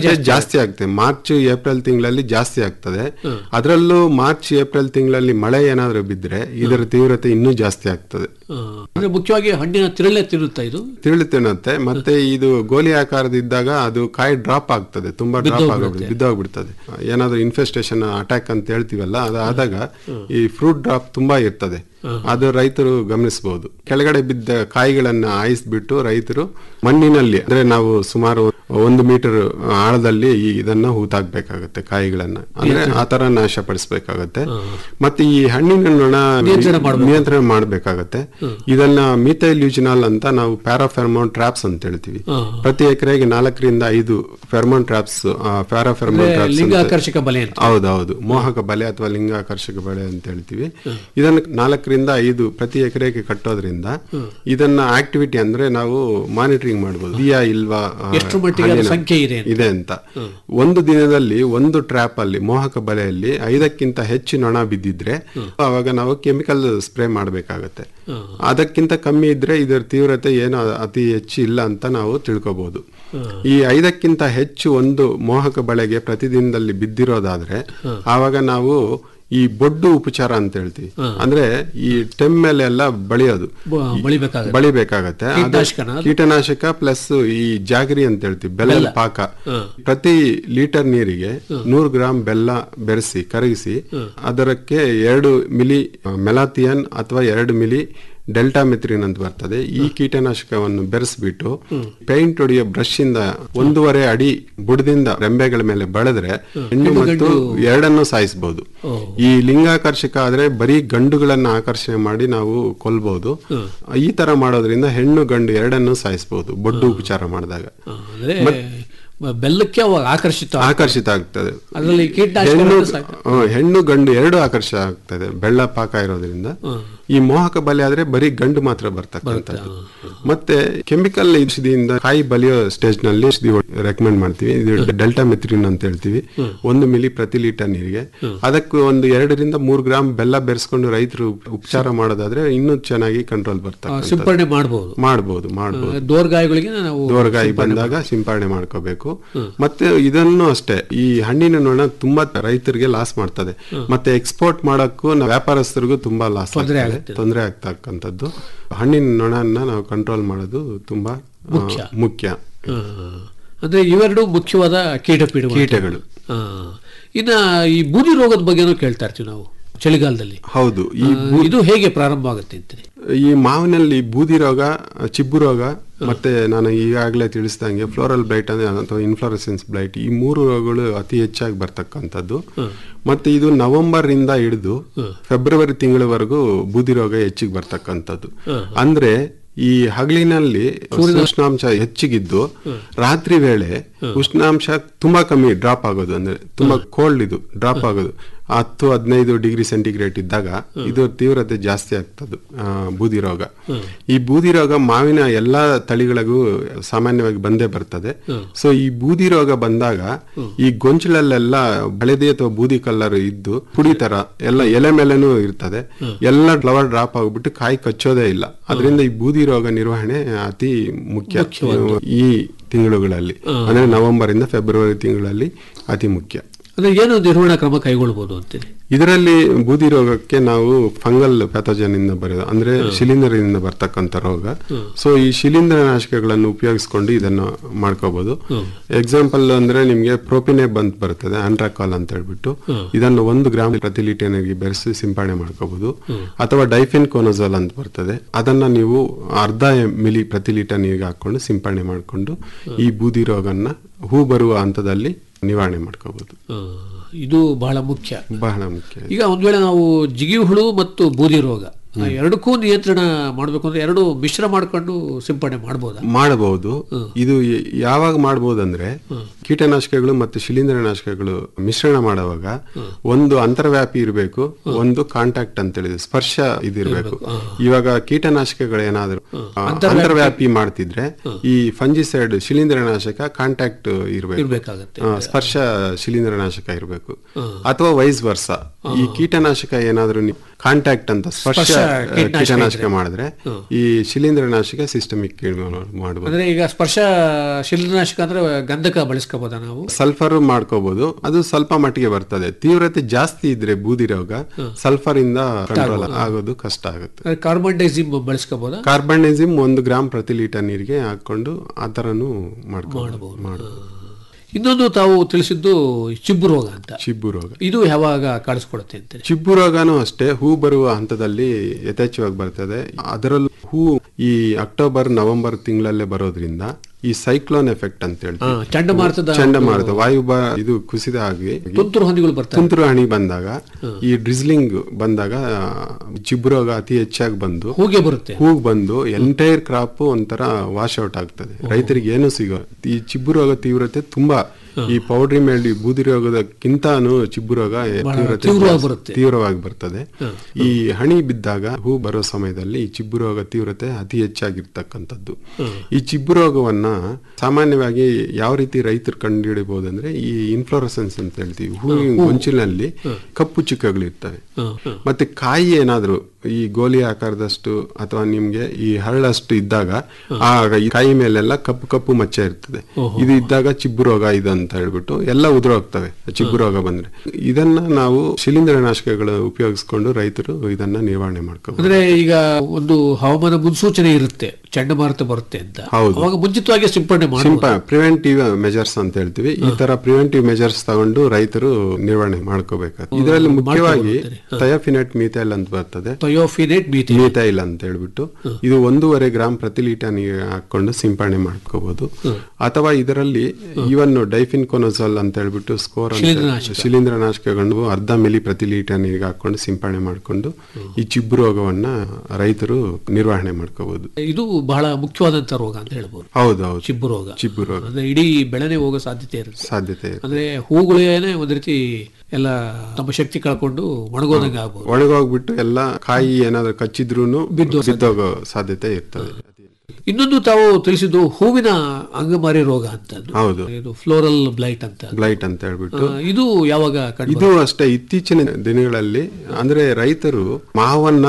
[SPEAKER 5] ಪರ್ಸೆಂಟೇಜ್ ಜಾಸ್ತಿ ಆಗ್ತದೆ ಮಾರ್ಚ್ ಏಪ್ರಿಲ್ ತಿಂಗಳಲ್ಲಿ ಜಾಸ್ತಿ ಆಗ್ತದೆ ಅದರಲ್ಲೂ ಮಾರ್ಚ್ ಏಪ್ರಿಲ್ ತಿಂಗಳಲ್ಲಿ ಮಳೆ ಏನಾದ್ರೂ ಬಿದ್ರೆ ಇದರ ತೀವ್ರತೆ ಇನ್ನೂ ಜಾಸ್ತಿ ಆಗ್ತದೆ
[SPEAKER 4] ಆ, ಅಂದ್ರೆ ಮುಖ್ಯವಾಗಿ ಹಣ್ಣಿನ ತಿರುಳೆ ತಿರುತ್ತಾ ಇದು
[SPEAKER 5] ತಿರುಳು ತಿನ್ನುತ್ತೆ ಮತ್ತೆ ಇದು ಗೋಲಿ ಆಕಾರದಿದ್ದಾಗ ಅದು ಕಾಯಿ ಡ್ರಾಪ್ ಆಗ್ತದೆ ತುಂಬಾ ಡ್ರಾಪ್ ಆಗೋಗ್ಬಿಡುತ್ತೆ ಬಿದ್ದೋಗ್ಬಿಡ್ತದೆ ಏನಾದ್ರೂ ಇನ್ಫೆಸ್ಟೇಷನ್ ಅಟ್ಯಾಕ್ ಅಂತ ಹೇಳ್ತೀವಲ್ಲ ಅದಾದಾಗ ಈ ಫ್ರೂಟ್ ಡ್ರಾಪ್ ತುಂಬಾ ಇರ್ತದೆ ಅದು ರೈತರು ಗಮನಿಸಬಹುದು ಕೆಳಗಡೆ ಬಿದ್ದ ಕಾಯಿಗಳನ್ನ ಆಯಿಸ್ಬಿಟ್ಟು ರೈತರು ಮಣ್ಣಿನಲ್ಲಿ ಅಂದ್ರೆ ನಾವು ಸುಮಾರು ಒಂದು ಮೀಟರ್ ಆಳದಲ್ಲಿ ಈ ಇದನ್ನ ಹೂತಾಕ್ಬೇಕಾಗತ್ತೆ ಕಾಯಿಗಳನ್ನ ಅಂದ್ರೆ ಆ ತರ ನಾಶಪಡಿಸಬೇಕಾಗತ್ತೆ ಮತ್ತೆ ಈ ಹಣ್ಣಿನ ನೊಣ
[SPEAKER 4] ನಿಯಂತ್ರಣ ಮಾಡ್ಬೇಕು.
[SPEAKER 5] ನಿಯಂತ್ರಣ ಮಾಡಬೇಕಾಗತ್ತೆ ಇದನ್ನ ಮಿಥೈಲ್ ಯೂಜಿನಾಲ್ ಅಂತ ನಾವು ಪ್ಯಾರಾಫೆರ್ಮೋನ್ ಟ್ರಾಪ್ಸ್ ಅಂತ ಹೇಳ್ತೀವಿ
[SPEAKER 4] ಹಾ.
[SPEAKER 5] ಪ್ರತಿ ಎಕರೆಗೆ ನಾಲ್ಕರಿಂದ ಐದು ಫೆರ್ಮೋನ್ ಟ್ರಾಪ್ಸ್ ಪ್ಯಾರಾಫೆರ್ಮೋನ್ ಟ್ರಾಪ್ಸ್
[SPEAKER 4] ಲಿಂಗಾಕರ್ಷಕ ಬಲೆ ಅಂತ
[SPEAKER 5] ಹೌದೌದು ಮೋಹಕ ಬಲೆ ಅಥವಾ ಲಿಂಗಾಕರ್ಷಕ ಬಲೆ ಅಂತ ಹೇಳ್ತೀವಿ ಇದನ್ನ ನಾಲ್ಕರಿಂದ ಐದು ಪ್ರತಿ ಎಕರೆಗೆ ಕಟ್ಟೋದ್ರಿಂದ ಇದನ್ನ ಆಕ್ಟಿವಿಟಿ ಅಂದ್ರೆ ನಾವು ಮಾನಿಟರಿಂಗ್ ಮಾಡಬಹುದು ಇದೆಯಾ ಇಲ್ವಾ ಆ,
[SPEAKER 4] ಎಷ್ಟ್ರ ಮಟ್ಟಿಗೆ ಅದ್ರ
[SPEAKER 5] ಹಣ್ಣಿನ-
[SPEAKER 4] ಸಂಖ್ಯೆ ಇದೆ ಅಂತ?
[SPEAKER 5] ಇದೆ ಅಂತ ಒಂದು ದಿನದಲ್ಲಿ ಒಂದು ಟ್ರ್ಯಾಪ್ ಅಲ್ಲಿ ಮೋಹಕ ಬಲೆಯಲ್ಲಿ ಐದಕ್ಕಿಂತ ಹೆಚ್ಚು ನೊಣ ಬಿದ್ದಿದ್ರೆ ಅವಾಗ ನಾವು ಕೆಮಿಕಲ್ ಸ್ಪ್ರೇ ಮಾಡಬೇಕಾಗತ್ತೆ ಅದಕ್ಕಿಂತ ಕಮ್ಮಿ ಇದ್ರೆ ಇದರ ತೀವ್ರತೆ ಏನು ಅತಿ ಹೆಚ್ಚು ಇಲ್ಲ ಅಂತ ನಾವು ತಿಳ್ಕೊಬಹುದು ಈ ಐದಕ್ಕಿಂತ ಹೆಚ್ಚು ಒಂದು ಮೋಹಕ ಬಳೆಗೆ ಪ್ರತಿದಿನದಲ್ಲಿ ಬಿದ್ದಿರೋದಾದ್ರೆ ಆವಾಗ ನಾವು ಈ ಬೊಡ್ಡು ಉಪಚಾರ ಅಂತ ಹೇಳ್ತೀವಿ ಅಂದ್ರೆ ಈ ಸ್ಟೆಮ್ ಮೇಲೆ ಎಲ್ಲ ಬಳಿಯೋದು
[SPEAKER 4] ಬ- ಬಳಿಬೇಕಾಗುತ್ತೆ.
[SPEAKER 5] ಬಳಿಬೇಕಾಗತ್ತೆ ಅದು
[SPEAKER 4] ಕೀಟನಾಶಕನ ಅದು?
[SPEAKER 5] ಕೀಟನಾಶಕ ಪ್ಲಸ್ ಈ ಜಾಗರಿ ಅಂತ ಹೇಳ್ತೀವಿ ಬೆಲ್ಲದ ಪಾಕ ಪ್ರತಿ ಲೀಟರ್ ನೀರಿಗೆ ನೂರು ಗ್ರಾಂ ಬೆಲ್ಲ ಬೆರೆಸಿ ಕರಗಿಸಿ ಅದಕ್ಕೆ ಎರಡು ಮಿಲಿ ಮೆಲಾಥಿಯನ್ ಅಥವಾ ಎರಡು ಮಿಲಿ ಡೆಲ್ಟಾ ಮೆಥ್ರಿನ್ ಅಂತ ಬರ್ತದೆ ಈ ಕೀಟನಾಶಕವನ್ನು ಬೆರೆಸ್ಬಿಟ್ಟು ಪೇಂಟ್ ಹೊಡೆಯೋ ಬ್ರಷ್ ಇಂದ ಒಂದೂವರೆ ಅಡಿ ಬುಡದಿಂದ ರೆಂಬೆಗಳ ಮೇಲೆ ಬೆಳೆದ್ರೆ ಹೆಣ್ಣು ಮತ್ತು ಎರಡನ್ನು ಸಾಯಿಸಬಹುದು ಈ ಲಿಂಗಾಕರ್ಷಕ ಆದ್ರೆ ಬರೀ ಗಂಡುಗಳನ್ನ ಆಕರ್ಷಣೆ ಮಾಡಿ ನಾವು ಕೊಲ್ಬಹುದು ಈ ತರ ಮಾಡೋದ್ರಿಂದ ಹೆಣ್ಣು ಗಂಡು ಎರಡನ್ನು ಸಾಯಿಸಬಹುದು ಬೊಡ್ಡು ಉಪಚಾರ ಮಾಡಿದಾಗ
[SPEAKER 4] ಆ, ಅಂದ್ರೆ ಬ- ಬೆಲ್ಲಕ್ಕೆ ಅವಾಗ ಆಕರ್ಷಿತ
[SPEAKER 5] ಆಕರ್ಷಿತ ಆಗ್ತದೆ
[SPEAKER 4] ಅದರಲ್ಲಿ ಕೀಟನಾಶಕ
[SPEAKER 5] ಹೆಣ್ಣು
[SPEAKER 4] ಸಾಕು.
[SPEAKER 5] ಹ್ಮ್, ಹೆಣ್ಣು ಗಂಡು ಎರಡು ಆಕರ್ಷ ಆಗ್ತದೆ ಬೆಳ್ಳ ಪಾಕ ಇರೋದ್ರಿಂದ ಈ ಮೋಹಕ ಬಲೆ ಆದ್ರೆ ಬರೀ ಗಂಡು ಮಾತ್ರ ಬರ್ತಕ್ಕಂಥದ್ದು ಮತ್ತೆ ಕೆಮಿಕಲ್ ಔಷಧಿಯಿಂದ ಕಾಯಿ ಬಲಿಯೋ ಸ್ಟೇಜ್ ನಲ್ಲಿ ಔಷಧಿ ರೆಕಮೆಂಡ್ ಮಾಡ್ತೀವಿ ಇದು ಡೆಲ್ಟಾ ಮೆಥ್ರಿನ್ ಅಂತ ಹೇಳ್ತೀವಿ ಒಂದು ಮಿಲಿ ಪ್ರತಿ ಲೀಟರ್ ನೀರಿಗೆ ಅದಕ್ಕೆ ಒಂದು ಎರಡರಿಂದ ಮೂರು ಗ್ರಾಮ್ ಬೆಲ್ಲ ಬೆರೆಸ್ಕೊಂಡು ರೈತರು ಉಪಚಾರ ಮಾಡೋದಾದ್ರೆ ಇನ್ನೂ ಚೆನ್ನಾಗಿ ಕಂಟ್ರೋಲ್
[SPEAKER 4] ಆ,
[SPEAKER 5] ಬರ್ತದೆ
[SPEAKER 4] ಸಿಂಪಡಣೆ ಮಾಡಬಹುದು
[SPEAKER 5] ಮಾಡಬಹುದು ಮಾಡಬಹುದು
[SPEAKER 4] ದೋರ್ಗಾಯಿಗಳಿಗೆ ನಾವು
[SPEAKER 5] ದೋರ್ಗಾಯಿ ಬಂದಾಗ ಸಿಂಪರಣೆ ಮಾಡ್ಕೋಬೇಕು ಮತ್ತೆ ಇದನ್ನು ಅಷ್ಟೇ ಈ ಹಣ್ಣಿನ ನೊಣ ತುಂಬಾ ರೈತರಿಗೆ ಲಾಸ್ ಮಾಡ್ತದೆ ಮತ್ತೆ ಎಕ್ಸ್ಪೋರ್ಟ್ ಮಾಡಕ್ಕೂ ನಾವು ವ್ಯಾಪಾರಸ್ಥರಿಗೂ ತುಂಬಾ ಲಾಸ್
[SPEAKER 4] ತೊಂದ್ರೆ
[SPEAKER 5] ಆಗ್ತದೆ ತೊಂದರೆ ಆಗ್ತಕ್ಕಂಥದ್ದು ಹಣ್ಣಿನ ನೊಣನ ನಾವು ಕಂಟ್ರೋಲ್ ಮಾಡೋದು ತುಂಬಾ ಆ,
[SPEAKER 4] ಮುಖ್ಯ.
[SPEAKER 5] ಮುಖ್ಯ
[SPEAKER 4] ಆ, ಅಂದ್ರೆ ಇವೆರಡು ಮುಖ್ಯವಾದ ಕೀಟಪೀಡ
[SPEAKER 5] ಕೀಟಗಳು.
[SPEAKER 4] ಇನ್ನ ಈ ಬೂದಿ ರೋಗದ ಬಗ್ಗೆನೂ ಕೇಳ್ತಾ ಇರ್ತೀವಿ ನಾವು ಚಳಿಗಾಲದಲ್ಲಿ
[SPEAKER 5] ಹೌದು ಈ
[SPEAKER 4] ಆ, ಇದು ಹೇಗೆ ಪ್ರಾರಂಭ ಆಗುತ್ತೆ ಅಂತೀರಿ
[SPEAKER 5] ಈ ಮಾವಿನಲ್ಲಿ ಬೂದಿ ರೋಗ ಚಿಬ್ಬು ರೋಗ ಮತ್ತೆ ನಾನು ಈಗಾಗಲೇ ತಿಳಿಸ್ದಂಗೆ ಫ್ಲೋರಲ್ ಬ್ಲೈಟ್ ಅಂದ್ರೆ ಅಥವಾ ಇನ್ಫ್ಲೋರೆಸೆನ್ಸ್ ಬ್ಲೈಟ್ ಈ ಮೂರು ರೋಗಗಳು ಅತಿ ಹೆಚ್ಚಾಗಿ ಬರ್ತಕ್ಕಂಥದ್ದು ಮತ್ತೆ ಇದು ನವೆಂಬರ್ ಇಂದ ಹಿಡಿದು ಫೆಬ್ರವರಿ ತಿಂಗಳವರೆಗೂ ಬೂದಿ ರೋಗ ಹೆಚ್ಚಿಗೆ ಬರ್ತಕ್ಕಂಥದ್ದು ಅಂದ್ರೆ ಈ ಹಗಲಿನಲ್ಲಿ ಉಷ್ಣಾಂಶ ಹೆಚ್ಚಿಗಿದ್ದು ರಾತ್ರಿ ವೇಳೆ ಉಷ್ಣಾಂಶ ತುಂಬಾ ಕಮ್ಮಿ ಡ್ರಾಪ್ ಆಗೋದು ಅಂದ್ರೆ ತುಂಬಾ ಕೋಲ್ಡ್ ಇದು ಡ್ರಾಪ್ ಆಗೋದು ಹತ್ತು ಹದಿನೈದು ಡಿಗ್ರಿ ಸೆಂಟಿಗ್ರೇಡ್ ಇದ್ದಾಗ ಇದು ತೀವ್ರತೆ ಜಾಸ್ತಿ ಆಗ್ತದೆ ಆ, ಬೂದಿ ರೋಗ ಈ ಬೂದಿ ರೋಗ ಮಾವಿನ ಎಲ್ಲಾ ತಳಿಗಳಿಗೂ ಸಾಮಾನ್ಯವಾಗಿ ಬಂದೇ ಬರ್ತದೆ ಸೊ ಈ ಬೂದಿ ರೋಗ ಬಂದಾಗ ಈ ಗೊಂಚಲಲ್ಲೆಲ್ಲ ಹಳದಿ ಅಥವಾ ಬೂದಿ ಕಲ್ಲರ್ ಇದ್ದು ಪುಡಿ ತರ ಎಲ್ಲ ಎಲೆ ಮೇಲೆನೂ ಇರ್ತದೆ ಎಲ್ಲ ಫ್ಲವರ್ ಡ್ರಾಪ್ ಆಗ್ಬಿಟ್ಟು ಕಾಯಿ ಕಚ್ಚೋದೇ ಇಲ್ಲ ಅದರಿಂದ ಈ ಬೂದಿ ರೋಗ ನಿರ್ವಹಣೆ ಅತಿ ಮುಖ್ಯ ಈ ತಿಂಗಳುಗಳಲ್ಲಿ ಅಂದ್ರೆ ನವೆಂಬರ್ ಇಂದ ಫೆಬ್ರವರಿ ತಿಂಗಳಲ್ಲಿ ಅತಿ ಮುಖ್ಯ
[SPEAKER 4] ಅಂದ್ರೆ ಏನು ನಿರ್ವಹಣಾ ಕ್ರಮ ಕೈಗೊಳ್ಬಹುದು ಅಂತೀರಿ
[SPEAKER 5] ಇದರಲ್ಲಿ ಬೂದಿ ರೋಗಕ್ಕೆ ನಾವು ಫಂಗಲ್ ಪ್ಯಾಥೋಜನ್ ಇಂದ ಬರೋದು ಅಂದ್ರೆ ಶಿಲೀಂಧ್ರದಿಂದ ಬರ್ತಕ್ಕಂಥ ರೋಗ ಸೊ ಈ ಶಿಲೀಂಧ್ರ ನಾಶಕಗಳನ್ನು ಉಪಯೋಗಿಸ್ಕೊಂಡು ಇದನ್ನ ಮಾಡ್ಕೋಬಹುದು ಎಕ್ಸಾಂಪಲ್ ಅಂದ್ರೆ ನಿಮ್ಗೆ ಪ್ರೋಪಿನೇಬ್ ಅಂತ ಬರ್ತದೆ ಆಂಟ್ರಾಕಾಲ್ ಅಂತ ಹೇಳ್ಬಿಟ್ಟು ಇದನ್ನು ಒಂದು ಗ್ರಾಮ್ ಪ್ರತಿ ಲೀಟರ್ ನೀರಿಗೆ ಬೆರೆಸಿ ಸಿಂಪಡಣೆ ಮಾಡ್ಕೋಬಹುದು ಅಥವಾ ಡೈಫಿನ್ ಕೋನೋಜೋಲ್ ಅಂತ ಬರ್ತದೆ ಅದನ್ನ ನೀವು ಅರ್ಧ ಮಿಲಿ ಪ್ರತಿ ಲೀಟರ್ ನೀರಿಗೆ ಹಾಕೊಂಡು ಸಿಂಪಡಣೆ ಮಾಡಿಕೊಂಡು ಈ ಬೂದಿ ರೋಗನ್ನ ಹೂ ಬರುವ ಹಂತದಲ್ಲಿ ನಿವಾರಣೆ ಮಾಡ್ಕೋಬಹುದು
[SPEAKER 4] ಆ, ಇದು ಬಹಳ ಮುಖ್ಯ
[SPEAKER 5] ಬಹಳ ಮುಖ್ಯ
[SPEAKER 4] ಈಗ ಒಂದ್ ವೇಳೆ ನಾವು ಜಿಗಿ ಹುಳು ಮತ್ತು ಬೂದಿ ರೋಗ ಆ ಎರಡಕ್ಕೂ ನಿಯಂತ್ರಣ ಮಾಡಬೇಕು ಅಂದ್ರೆ ಎರಡು ಮಿಶ್ರ ಮಾಡ್ಕೊಂಡು ಸಿಂಪಡಣೆ ಮಾಡಬಹುದಾ
[SPEAKER 5] ಮಾಡಬಹುದು ಇದು ಯ- ಯಾವಾಗ ಮಾಡಬಹುದು ಅಂದ್ರೆ ಕೀಟನಾಶಕಗಳು ಮತ್ತು ಶಿಲೀಂಧ್ರನಾಶಕಗಳು ಮಿಶ್ರಣ ಮಾಡುವಾಗ ಒಂದು ಅಂತರ್ವ್ಯಾಪಿ ಇರಬೇಕು ಒಂದು ಕಾಂಟ್ಯಾಕ್ಟ್ ಅಂತ ಹೇಳಿದ್ರೆ ಸ್ಪರ್ಶ ಇದಿರ್ಬೇಕು ಇವಾಗ ಕೀಟನಾಶಕಗಳು ಏನಾದ್ರು ಆ, ಅಂತರ್ವ್ಯಾಪಿ ಮಾಡ್ತಿದ್ರೆ ಈ ಫಂಜಿಸೈಡ್ ಶಿಲೀಂಧ್ರನಾಶಕ ಕಾಂಟ್ಯಾಕ್ಟ್ ಇರಬೇಕು
[SPEAKER 4] ಇರ್ಬೇಕಾಗತ್ತೆ
[SPEAKER 5] ಆ, ಸ್ಪರ್ಶ ಶಿಲೀಂಧ್ರನಾಶಕ ಇರಬೇಕು ಅಥವಾ ವೈಸ್ ವರ್ಸ ಈ ಕೀಟನಾಶಕ ಏನಾದ್ರೂ ನಿ- ಕಾಂಟ್ಯಾಕ್ಟ್ ಅಂತ ಸ್ಪರ್ಶ
[SPEAKER 4] ಸ್ಪರ್ಶ ಕೀಟನಾಶಕ
[SPEAKER 5] ಕೀಟನಾಶಕ
[SPEAKER 4] ಇದ್ರೆ.
[SPEAKER 5] ಮಾಡಿದ್ರೆ ಈ ಶಿಲೀಂಧ್ರನಾಶಕ ಸಿಸ್ಟಮಿಕ್ ಮಾಡಬಹುದು
[SPEAKER 4] ಅಂದ್ರೆ ಈಗ ಸ್ಪರ್ಶ ಶಿಲೀಂಧ್ರನಾಶಕ ಅಂದ್ರೆ ಗಂಧಕ ಬಳಸ್ಕೋಬೋದಾ ನಾವು
[SPEAKER 5] ಸಲ್ಫರ್ ಮಾಡ್ಕೋಬಹುದು ಅದು ಸ್ವಲ್ಪ ಮಟ್ಟಿಗೆ ಬರ್ತದೆ ತೀವ್ರತೆ ಜಾಸ್ತಿ ಇದ್ರೆ ಬೂದಿ ರೋಗ ಸಲ್ಫರ್ ಇಂದ ಕಂಟ್ರೋಲ್ ಆಗೋದು ಕಷ್ಟ ಆಗುತ್ತೆ
[SPEAKER 4] ಅಂದ್ರೆ ಕಾರ್ಬನ್ ಡೈಸಿಮ್ ಬಳಸ್ಕೋಬೋದಾ
[SPEAKER 5] ಕಾರ್ಬನ್ಡಿಸಿಮ್ ಒಂದು ಗ್ರಾಮ್ ಪ್ರತಿ ಲೀಟರ್ ನೀರಿಗೆ ಹಾಕೊಂಡು ಆ ತರನು ಮಾಡ್ಕೋಬಹುದು ಮಾಡಬಹುದು
[SPEAKER 4] ಇನ್ನೊಂದು ತಾವು ತಿಳಿಸಿದ್ದು ಚಿಬ್ಬು ರೋಗ ಅಂತ
[SPEAKER 5] ಚಿಬ್ಬು ರೋಗ
[SPEAKER 4] ಇದು ಯಾವಾಗ ಕಾಣಿಸ್ಕೊಳುತ್ತೆ ಅಂತ
[SPEAKER 5] ಚಿಬ್ಬು ರೋಗನೂ ಅಷ್ಟೇ ಹೂ ಬರುವ ಹಂತದಲ್ಲಿ ಯಥೇಚ್ಛವಾಗಿ ಬರ್ತದೆ ಅದರಲ್ಲೂ ಹೂ ಈ ಅಕ್ಟೋಬರ್ ನವೆಂಬರ್ ತಿಂಗಳಲ್ಲೇ ಬರೋದ್ರಿಂದ ಈ ಸೈಕ್ಲೋನ್ ಎಫೆಕ್ಟ್ ಅಂತ ಹೇಳ್ತೀವಿ
[SPEAKER 4] ಹಾ, ಚಂಡಮಾರುತದ
[SPEAKER 5] ಚಂಡಮಾರುತ ವಾಯುಭ ಇದು ಕುಸಿದ ಆಗಿ
[SPEAKER 4] ತುಂತುರು ಹನಿಗಳು ಬರ್ತಾರೆ
[SPEAKER 5] ತುಂತುರು ಹಣಿ ಬಂದಾಗ ಈ ಡ್ರಿಸ್ಲಿಂಗ್ ಬಂದಾಗ ಚಿಬ್ಬು ರೋಗ ಅತಿ ಹೆಚ್ಚಾಗಿ ಬಂದು
[SPEAKER 4] ಹೂಗೆ ಬರುತ್ತೆ
[SPEAKER 5] ಹೂಗ್ ಬಂದು ಎಂಟೈರ್ ಕ್ರಾಪ್ ಒಂಥರ ವಾಶ್ ಔಟ್ ಆಗ್ತದೆ ರೈತರಿಗೆ ಏನು ಸಿಗೋ ಈ ಚಿಬ್ಬು ರೋಗ ತೀವ್ರತೆ ತುಂಬಾ ಈ ಪೌಡ್ರಿ ಮೇಲ್ಡಿ ಬೂದಿ ರೋಗದಕ್ಕಿಂತಾನು ಚಿಬ್ಬು ರೋಗ ತೀವ್ರತೆ
[SPEAKER 4] ತೀವ್ರವಾಗಿ
[SPEAKER 5] ಜಾಸ್ತಿ-
[SPEAKER 4] ಬರುತ್ತೆ.
[SPEAKER 5] ತೀವ್ರವಾಗಿ ಬರ್ತದೆ ಈ ಹಣಿ ಬಿದ್ದಾಗ ಹೂ ಬರೋ ಸಮಯದಲ್ಲಿ ಈ ಚಿಬ್ಬು ರೋಗ ತೀವ್ರತೆ ಅತಿ ಹೆಚ್ಚಾಗಿರ್ತಕ್ಕಂಥದ್ದು ಈ ಚಿಬ್ಬು ರೋಗವನ್ನ ಸಾಮಾನ್ಯವಾಗಿ ಯಾವ ರೀತಿ ರೈತರು ಕಂಡುಹಿಡಿಬಹುದು ಅಂದ್ರೆ ಈ ಇನ್ಫ್ಲೋರಸೆನ್ಸ್ ಅಂತ ಹೇಳ್ತೀವಿ ಹೂವಿನ ಗೊಂಚಿನಲ್ಲಿ ಕಪ್ಪು ಚುಕ್ಕಗಳಿರ್ತವೆ ಮತ್ತೆ ಕಾಯಿ ಏನಾದ್ರು ಈ ಗೋಲಿ ಆಕಾರದಷ್ಟು ಅಥವಾ ನಿಮ್ಗೆ ಈ ಹರಳಷ್ಟು ಇದ್ದಾಗ ಆ ಈ ಕಾಯಿ ಮೇಲೆಲ್ಲ ಕಪ್ಪು ಕಪ್ಪು ಮಚ್ಚೆ ಇರ್ತದೆ ಇದು ಇದ್ದಾಗ ಚಿಬ್ಬು ರೋಗ ಇದು ಅಂತ ಹೇಳ್ಬಿಟ್ಟು ಎಲ್ಲ ಉದುರೋಗ್ತವೆ ಚಿಬ್ಬು ರೋಗ ಬಂದ್ರೆ ಇದನ್ನ ನಾವು ಶಿಲೀಂಧ್ರನಾಶಕಗಳು ಉಪಯೋಗಿಸ್ಕೊಂಡು ರೈತರು ಇದನ್ನ ನಿರ್ವಹಣೆ ಮಾಡ್ಕೋಬಹುದು
[SPEAKER 4] ಅಂದ್ರೆ ಈಗ ಒಂದು ಹವಾಮಾನ ಮುನ್ಸೂಚನೆ ಇರುತ್ತೆ ಚಂಡಮಾರುತ ಬರುತ್ತೆ ಅಂತ
[SPEAKER 5] ಹೌದು.
[SPEAKER 4] ಅವಾಗ ಮುಂಚಿತವಾಗಿ ಸಿಂಪಡಣೆ ಮಾಡಿ
[SPEAKER 5] ಸಿಂಪ ಪ್ರಿವೆಂಟಿವ್ ಮೆಜರ್ಸ್ ಅಂತ ಹೇಳ್ತೀವಿ ಈ ತರ ಪ್ರಿವೆಂಟಿವ್ ಮೆಜರ್ಸ್ ತಗೊಂಡು ರೈತರು ನಿರ್ವಹಣೆ ಮಾಡ್ಕೋಬೇಕಾಗ್ತದೆ ಇದರಲ್ಲಿ ಮುಖ್ಯವಾಗಿ ಥಯಾಫಿನೆಟ್ ಮೀಥೈಲ್ ಅಂತ ಬರ್ತದೆ
[SPEAKER 4] ಥಯೋಫಿನೇಟ್ ಮೀಥಿ
[SPEAKER 5] ಮೀಥೈಲ್ ಅಂತ ಹೇಳ್ಬಿಟ್ಟು ಇದು ಒಂದೂವರೆ ಗ್ರಾಮ್ ಪ್ರತಿ ಲೀಟರ್ ನೀರು ಹಾಕೊಂಡು ಸಿಂಪಡಣೆ ಮಾಡ್ಕೋಬಹುದು ಅಥವಾ ಇದರಲ್ಲಿ ಇವನ್ ಡೈಫಿನ್ ಕೊನೋಸಲ್ ಅಂತ ಹೇಳ್ಬಿಟ್ಟು ಸ್ಕೋರ್
[SPEAKER 4] ಶಿಲೀಂಧ್ರನಾಶಕ.
[SPEAKER 5] ಶಿಲೀಂಧ್ರನಾಶಕಗಳನ್ನು ಅರ್ಧ ಮಿಲಿ ಪ್ರತಿ ಲೀಟರ್ ನೀರಿಗೆ ಹಾಕೊಂಡು ಸಿಂಪಡಣೆ ಮಾಡ್ಕೊಂಡು ಈ ಚಿಬ್ಬು ರೋಗವನ್ನ ರೈತರು ನಿರ್ವಹಣೆ ಮಾಡ್ಕೋಬಹುದು
[SPEAKER 4] ಇದು ಬಹಳ ಮುಖ್ಯವಾದಂತ ರೋಗ ಅಂತ ಹೇಳ್ಬೋದು
[SPEAKER 5] ಹೌದು ಹೌದು
[SPEAKER 4] ಚಿಬ್ಬು ರೋಗ
[SPEAKER 5] ಚಿಬ್ಬು ರೋಗ
[SPEAKER 4] ಅಂದ್ರೆ ಇಡೀ ಬೆಳೆನೆ ಹೋಗೋ ಸಾಧ್ಯತೆ ಇರುತ್ತೆ
[SPEAKER 5] ಸಾಧ್ಯತೆ ಇದೆ.
[SPEAKER 4] ಅಂದ್ರೆ ಹೂಗಳೇನೆ ಒಂದ್ ರೀತಿ ಎಲ್ಲ ತಮ್ಮ ಶಕ್ತಿ ಕಳ್ಕೊಂಡು ಒಣಗೋದಂಗೆ ಆಗ್ಬೋದು
[SPEAKER 5] ಒಣಗೋಗ್ಬಿಟ್ಟು ಎಲ್ಲ ಕಾಯಿ ಏನಾದ್ರು ಕಚ್ಚಿದ್ರೂನು ಬಿದ್ದೋಗೋ ಸಾಧ್ಯತೆ ಇರ್ತದೆ
[SPEAKER 4] ಇನ್ನೊಂದು ತಾವು ತಿಳಿಸಿದ್ದು ಹೂವಿನ ಅಂಗಮಾರಿ ರೋಗ ಅಂತ
[SPEAKER 5] ಹೌದು
[SPEAKER 4] ಇದು ಫ್ಲೋರಲ್ ಬ್ಲೈಟ್ ಅಂತ
[SPEAKER 5] ಬ್ಲೈಟ್ ಅಂತ ಹೇಳ್ಬಿಟ್ಟು
[SPEAKER 4] ಆ, ಇದು ಯಾವಾಗ ಕಂಡು
[SPEAKER 5] ಇದು ಅಷ್ಟೇ ಇತ್ತೀಚಿನ ದಿನಗಳಲ್ಲಿ ಅಂದ್ರೆ ರೈತರು ಮಾವನ್ನ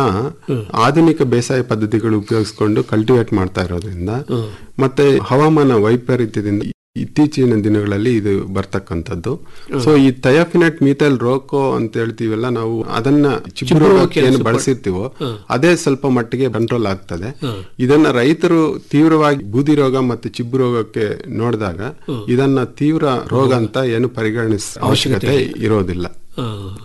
[SPEAKER 5] ಆಧುನಿಕ ಬೇಸಾಯ ಪದ್ಧತಿಗಳು ಉಪಯೋಗಿಸ್ಕೊಂಡು ಕಲ್ಟಿವೇಟ್ ಮಾಡ್ತಾ ಇರೋದ್ರಿಂದ ಮತ್ತೆ ಹವಾಮಾನ ವೈಪರೀತ್ಯದಿಂದ ಇತ್ತೀಚಿನ ದಿನಗಳಲ್ಲಿ ಇದು ಬರ್ತಕ್ಕಂಥದ್ದು ಸೊ ಈ ಥಯಾಫಿನೆಟ್ ಮೀಥೈಲ್ ರೋಕೋ ಅಂತ ಹೇಳ್ತೀವಲ್ಲ ನಾವು ಅದನ್ನ ಚಿಬ್ಬು ರೋಗಕ್ಕೆ ಏನು ಬಳಸಿರ್ತೀವೋ ಅದೇ ಸ್ವಲ್ಪ ಮಟ್ಟಿಗೆ ಕಂಟ್ರೋಲ್ ಆಗ್ತದೆ ಇದನ್ನ ರೈತರು ತೀವ್ರವಾಗಿ ಬೂದಿ ರೋಗ ಮತ್ತೆ ಚಿಬ್ಬು ರೋಗಕ್ಕೆ ನೋಡಿದಾಗ ಇದನ್ನ ತೀವ್ರ ರೋಗ ಅಂತ ಏನು ಪರಿಗಣಿಸ ಅವಶ್ಯಕತೆ ಇರೋದಿಲ್ಲ
[SPEAKER 4] ಆ,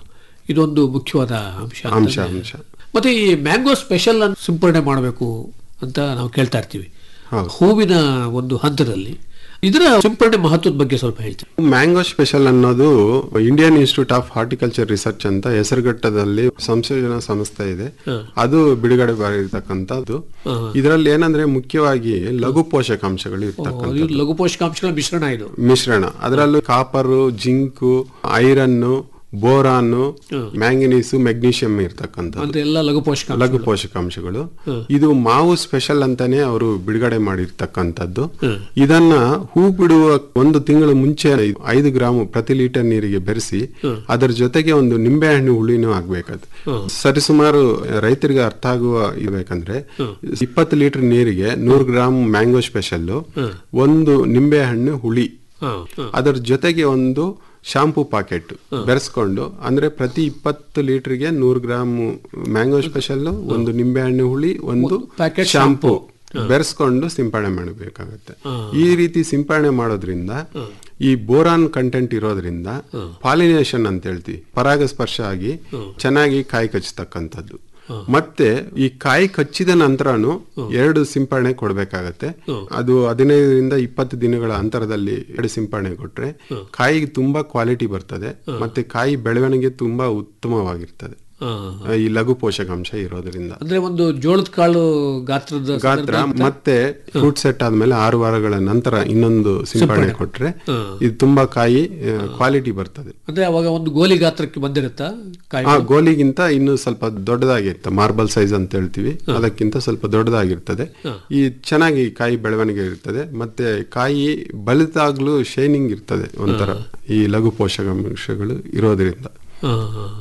[SPEAKER 4] ಇದೊಂದು ಮುಖ್ಯವಾದ ಅಂಶ ಅಂತ
[SPEAKER 5] ಅಂಶ ಅಂಶ
[SPEAKER 4] ಮತ್ತೆ ಈ ಮ್ಯಾಂಗೋ ಸ್ಪೆಷಲ್ ಅನ್ನು ಸಿಂಪಡಣೆ ಮಾಡಬೇಕು ಅಂತ ನಾವು ಕೇಳ್ತಾ ಇರ್ತೀವಿ
[SPEAKER 5] ಹೌದು.
[SPEAKER 4] ಹೂವಿನ ಒಂದು ಹಂತದಲ್ಲಿ ಇದರ ಸಿಂಪಡಣೆ ಮಹತ್ವದ ಬಗ್ಗೆ ಸ್ವಲ್ಪ ಹೇಳ್ತೀವಿ
[SPEAKER 5] ಮ್ಯಾಂಗೋ ಸ್ಪೆಷಲ್ ಅನ್ನೋದು Indian Institute of Horticulture Research ಅಂತ ಹೆಸರುಘಟ್ಟದಲ್ಲಿ ಸಂಶೋಧನಾ ಸಂಸ್ಥೆ ಇದೆ ಅದು ಬಿಡುಗಡೆ ಮಾಡಿರ್ತಕ್ಕಂಥದ್ದು ಇದರಲ್ಲಿ ಏನಂದ್ರೆ ಮುಖ್ಯವಾಗಿ ಲಘು ಪೋಷಕಾಂಶಗಳು ಇರ್ತಕ್ಕಂಥ
[SPEAKER 4] ಇದು ಲಘು ಪೋಷಕಾಂಶಗಳ ಮಿಶ್ರಣ ಇದು
[SPEAKER 5] ಮಿಶ್ರಣ ಅದರಲ್ಲೂ copper zinc iron boron manganese magnesium ಇರ್ತಕ್ಕಂಥ
[SPEAKER 4] ಅಂದ್ರೆ ಎಲ್ಲ ಲಘು ಪೋಷಕಾಂಶ
[SPEAKER 5] ಲಘು ಪೋಷಕಾಂಶಗಳು ಇದು ಮಾವು ಸ್ಪೆಷಲ್ ಅಂತಾನೆ ಅವರು ಬಿಡುಗಡೆ ಮಾಡಿರ್ತಕ್ಕಂಥದ್ದು ಇದನ್ನ ಹೂ ಬಿಡುವ ಒಂದು ತಿಂಗಳ ಮುಂಚೆ ಐದು ಗ್ರಾಮ್ ಪ್ರತಿ ಲೀಟರ್ ನೀರಿಗೆ ಬೆರೆಸಿ ಅದರ ಜೊತೆಗೆ ಒಂದು ನಿಂಬೆಹಣ್ಣು ಹುಳಿನೂ ಆಗ್ಬೇಕದು ಸರಿಸುಮಾರು ರೈತರಿಗೆ ಅರ್ಥ ಆಗುವ ಇರ್ಬೇಕಂದ್ರೆ ಇಪ್ಪತ್ತು ಲೀಟರ್ ನೀರಿಗೆ ನೂರು ಗ್ರಾಮ್ ಮ್ಯಾಂಗೋ ಸ್ಪೆಷಲ್ ಒಂದು ನಿಂಬೆಹಣ್ಣು ಹುಳಿ
[SPEAKER 4] ಹಾ, ಹಾ.
[SPEAKER 5] ಅದರ ಜೊತೆಗೆ ಒಂದು ಶಾಂಪೂ ಪಾಕೆಟ್ ಬೆರೆಸ್ಕೊಂಡು ಅಂದ್ರೆ ಪ್ರತಿ ಇಪ್ಪತ್ತು ಲೀಟರ್ಗೆ ನೂರು ಗ್ರಾಮ್ ಮ್ಯಾಂಗೋ ಸ್ಪೆಷಲ್ ಒಂದು ನಿಂಬೆಹಣ್ಣು ಹುಳಿ ಒಂದು
[SPEAKER 4] packet
[SPEAKER 5] ಶಾಂಪೂ ಬೆರೆಸ್ಕೊಂಡು ಸಿಂಪಡಣೆ ಮಾಡಬೇಕಾಗತ್ತೆ ಈ ರೀತಿ ಸಿಂಪಡಣೆ ಮಾಡೋದ್ರಿಂದ ಈ ಬೋರಾನ್ ಕಂಟೆಂಟ್ ಇರೋದ್ರಿಂದ ಪಾಲಿನೇಷನ್ ಅಂತ ಹೇಳ್ತೀವಿ ಪರಾಗಸ್ಪರ್ಶ ಆಗಿ ಚೆನ್ನಾಗಿ ಕಾಯಿ ಕಚ್ಚತಕ್ಕಂಥದ್ದು ಮತ್ತೆ ಈ ಕಾಯಿ ಕಚ್ಚಿದ ನಂತರನು ಎರಡು ಸಿಂಪಡಣೆ ಕೊಡ್ಬೇಕಾಗತ್ತೆ ಅದು ಹದಿನೈದರಿಂದ ಇಪ್ಪತ್ತು ದಿನಗಳ ಅಂತರದಲ್ಲಿ ಎರಡು ಸಿಂಪಡಣೆ ಕೊಟ್ರೆ ಕಾಯಿಗೆ ತುಂಬಾ ಕ್ವಾಲಿಟಿ ಬರ್ತದೆ ಮತ್ತೆ ಕಾಯಿ ಬೆಳವಣಿಗೆ ತುಂಬಾ ಉತ್ತಮವಾಗಿರ್ತದೆ
[SPEAKER 4] ಹಾ.
[SPEAKER 5] ಈ ಲಘು ಪೋಷಕಾಂಶ ಇರೋದ್ರಿಂದ
[SPEAKER 4] ಅಂದ್ರೆ ಒಂದು ಜೋಳದ ಕಾಳು ಗಾತ್ರದ
[SPEAKER 5] ಗಾತ್ರ ಮತ್ತೆ ಫ್ರೂಟ್ ಸೆಟ್ ಆದ್ಮೇಲೆ ಆರು ವಾರಗಳ ನಂತರ ಇನ್ನೊಂದು ಸಿಂಪಡಣೆ ಕೊಟ್ರೆ ಇದು ತುಂಬಾ ಕಾಯಿ ಕ್ವಾಲಿಟಿ ಬರ್ತದೆ
[SPEAKER 4] ಅಂದ್ರೆ ಅವಾಗ ಒಂದು ಗೋಲಿ ಗಾತ್ರಕ್ಕೆ ಬಂದಿರುತ್ತಾ ಕಾಯಿ
[SPEAKER 5] ಆ ಗೋಲಿಗಿಂತ ಇನ್ನು ಸ್ವಲ್ಪ ದೊಡ್ಡದಾಗಿರುತ್ತೆ ಮಾರ್ಬಲ್ ಸೈಜ್ ಅಂತ ಹೇಳ್ತೀವಿ ಅದಕ್ಕಿಂತ ಸ್ವಲ್ಪ ದೊಡ್ಡದಾಗಿರ್ತದೆ ಈ ಚೆನ್ನಾಗಿ ಕಾಯಿ ಬೆಳವಣಿಗೆ ಇರ್ತದೆ ಮತ್ತೆ ಕಾಯಿ ಬಲಿತಾಗ್ಲೂ ಶೈನಿಂಗ್ ಇರ್ತದೆ ಒಂಥರ ಈ ಲಘು ಪೋಷಕಾಂಶಗಳು ಇರೋದ್ರಿಂದ
[SPEAKER 4] ಹಾ, ಹಾ.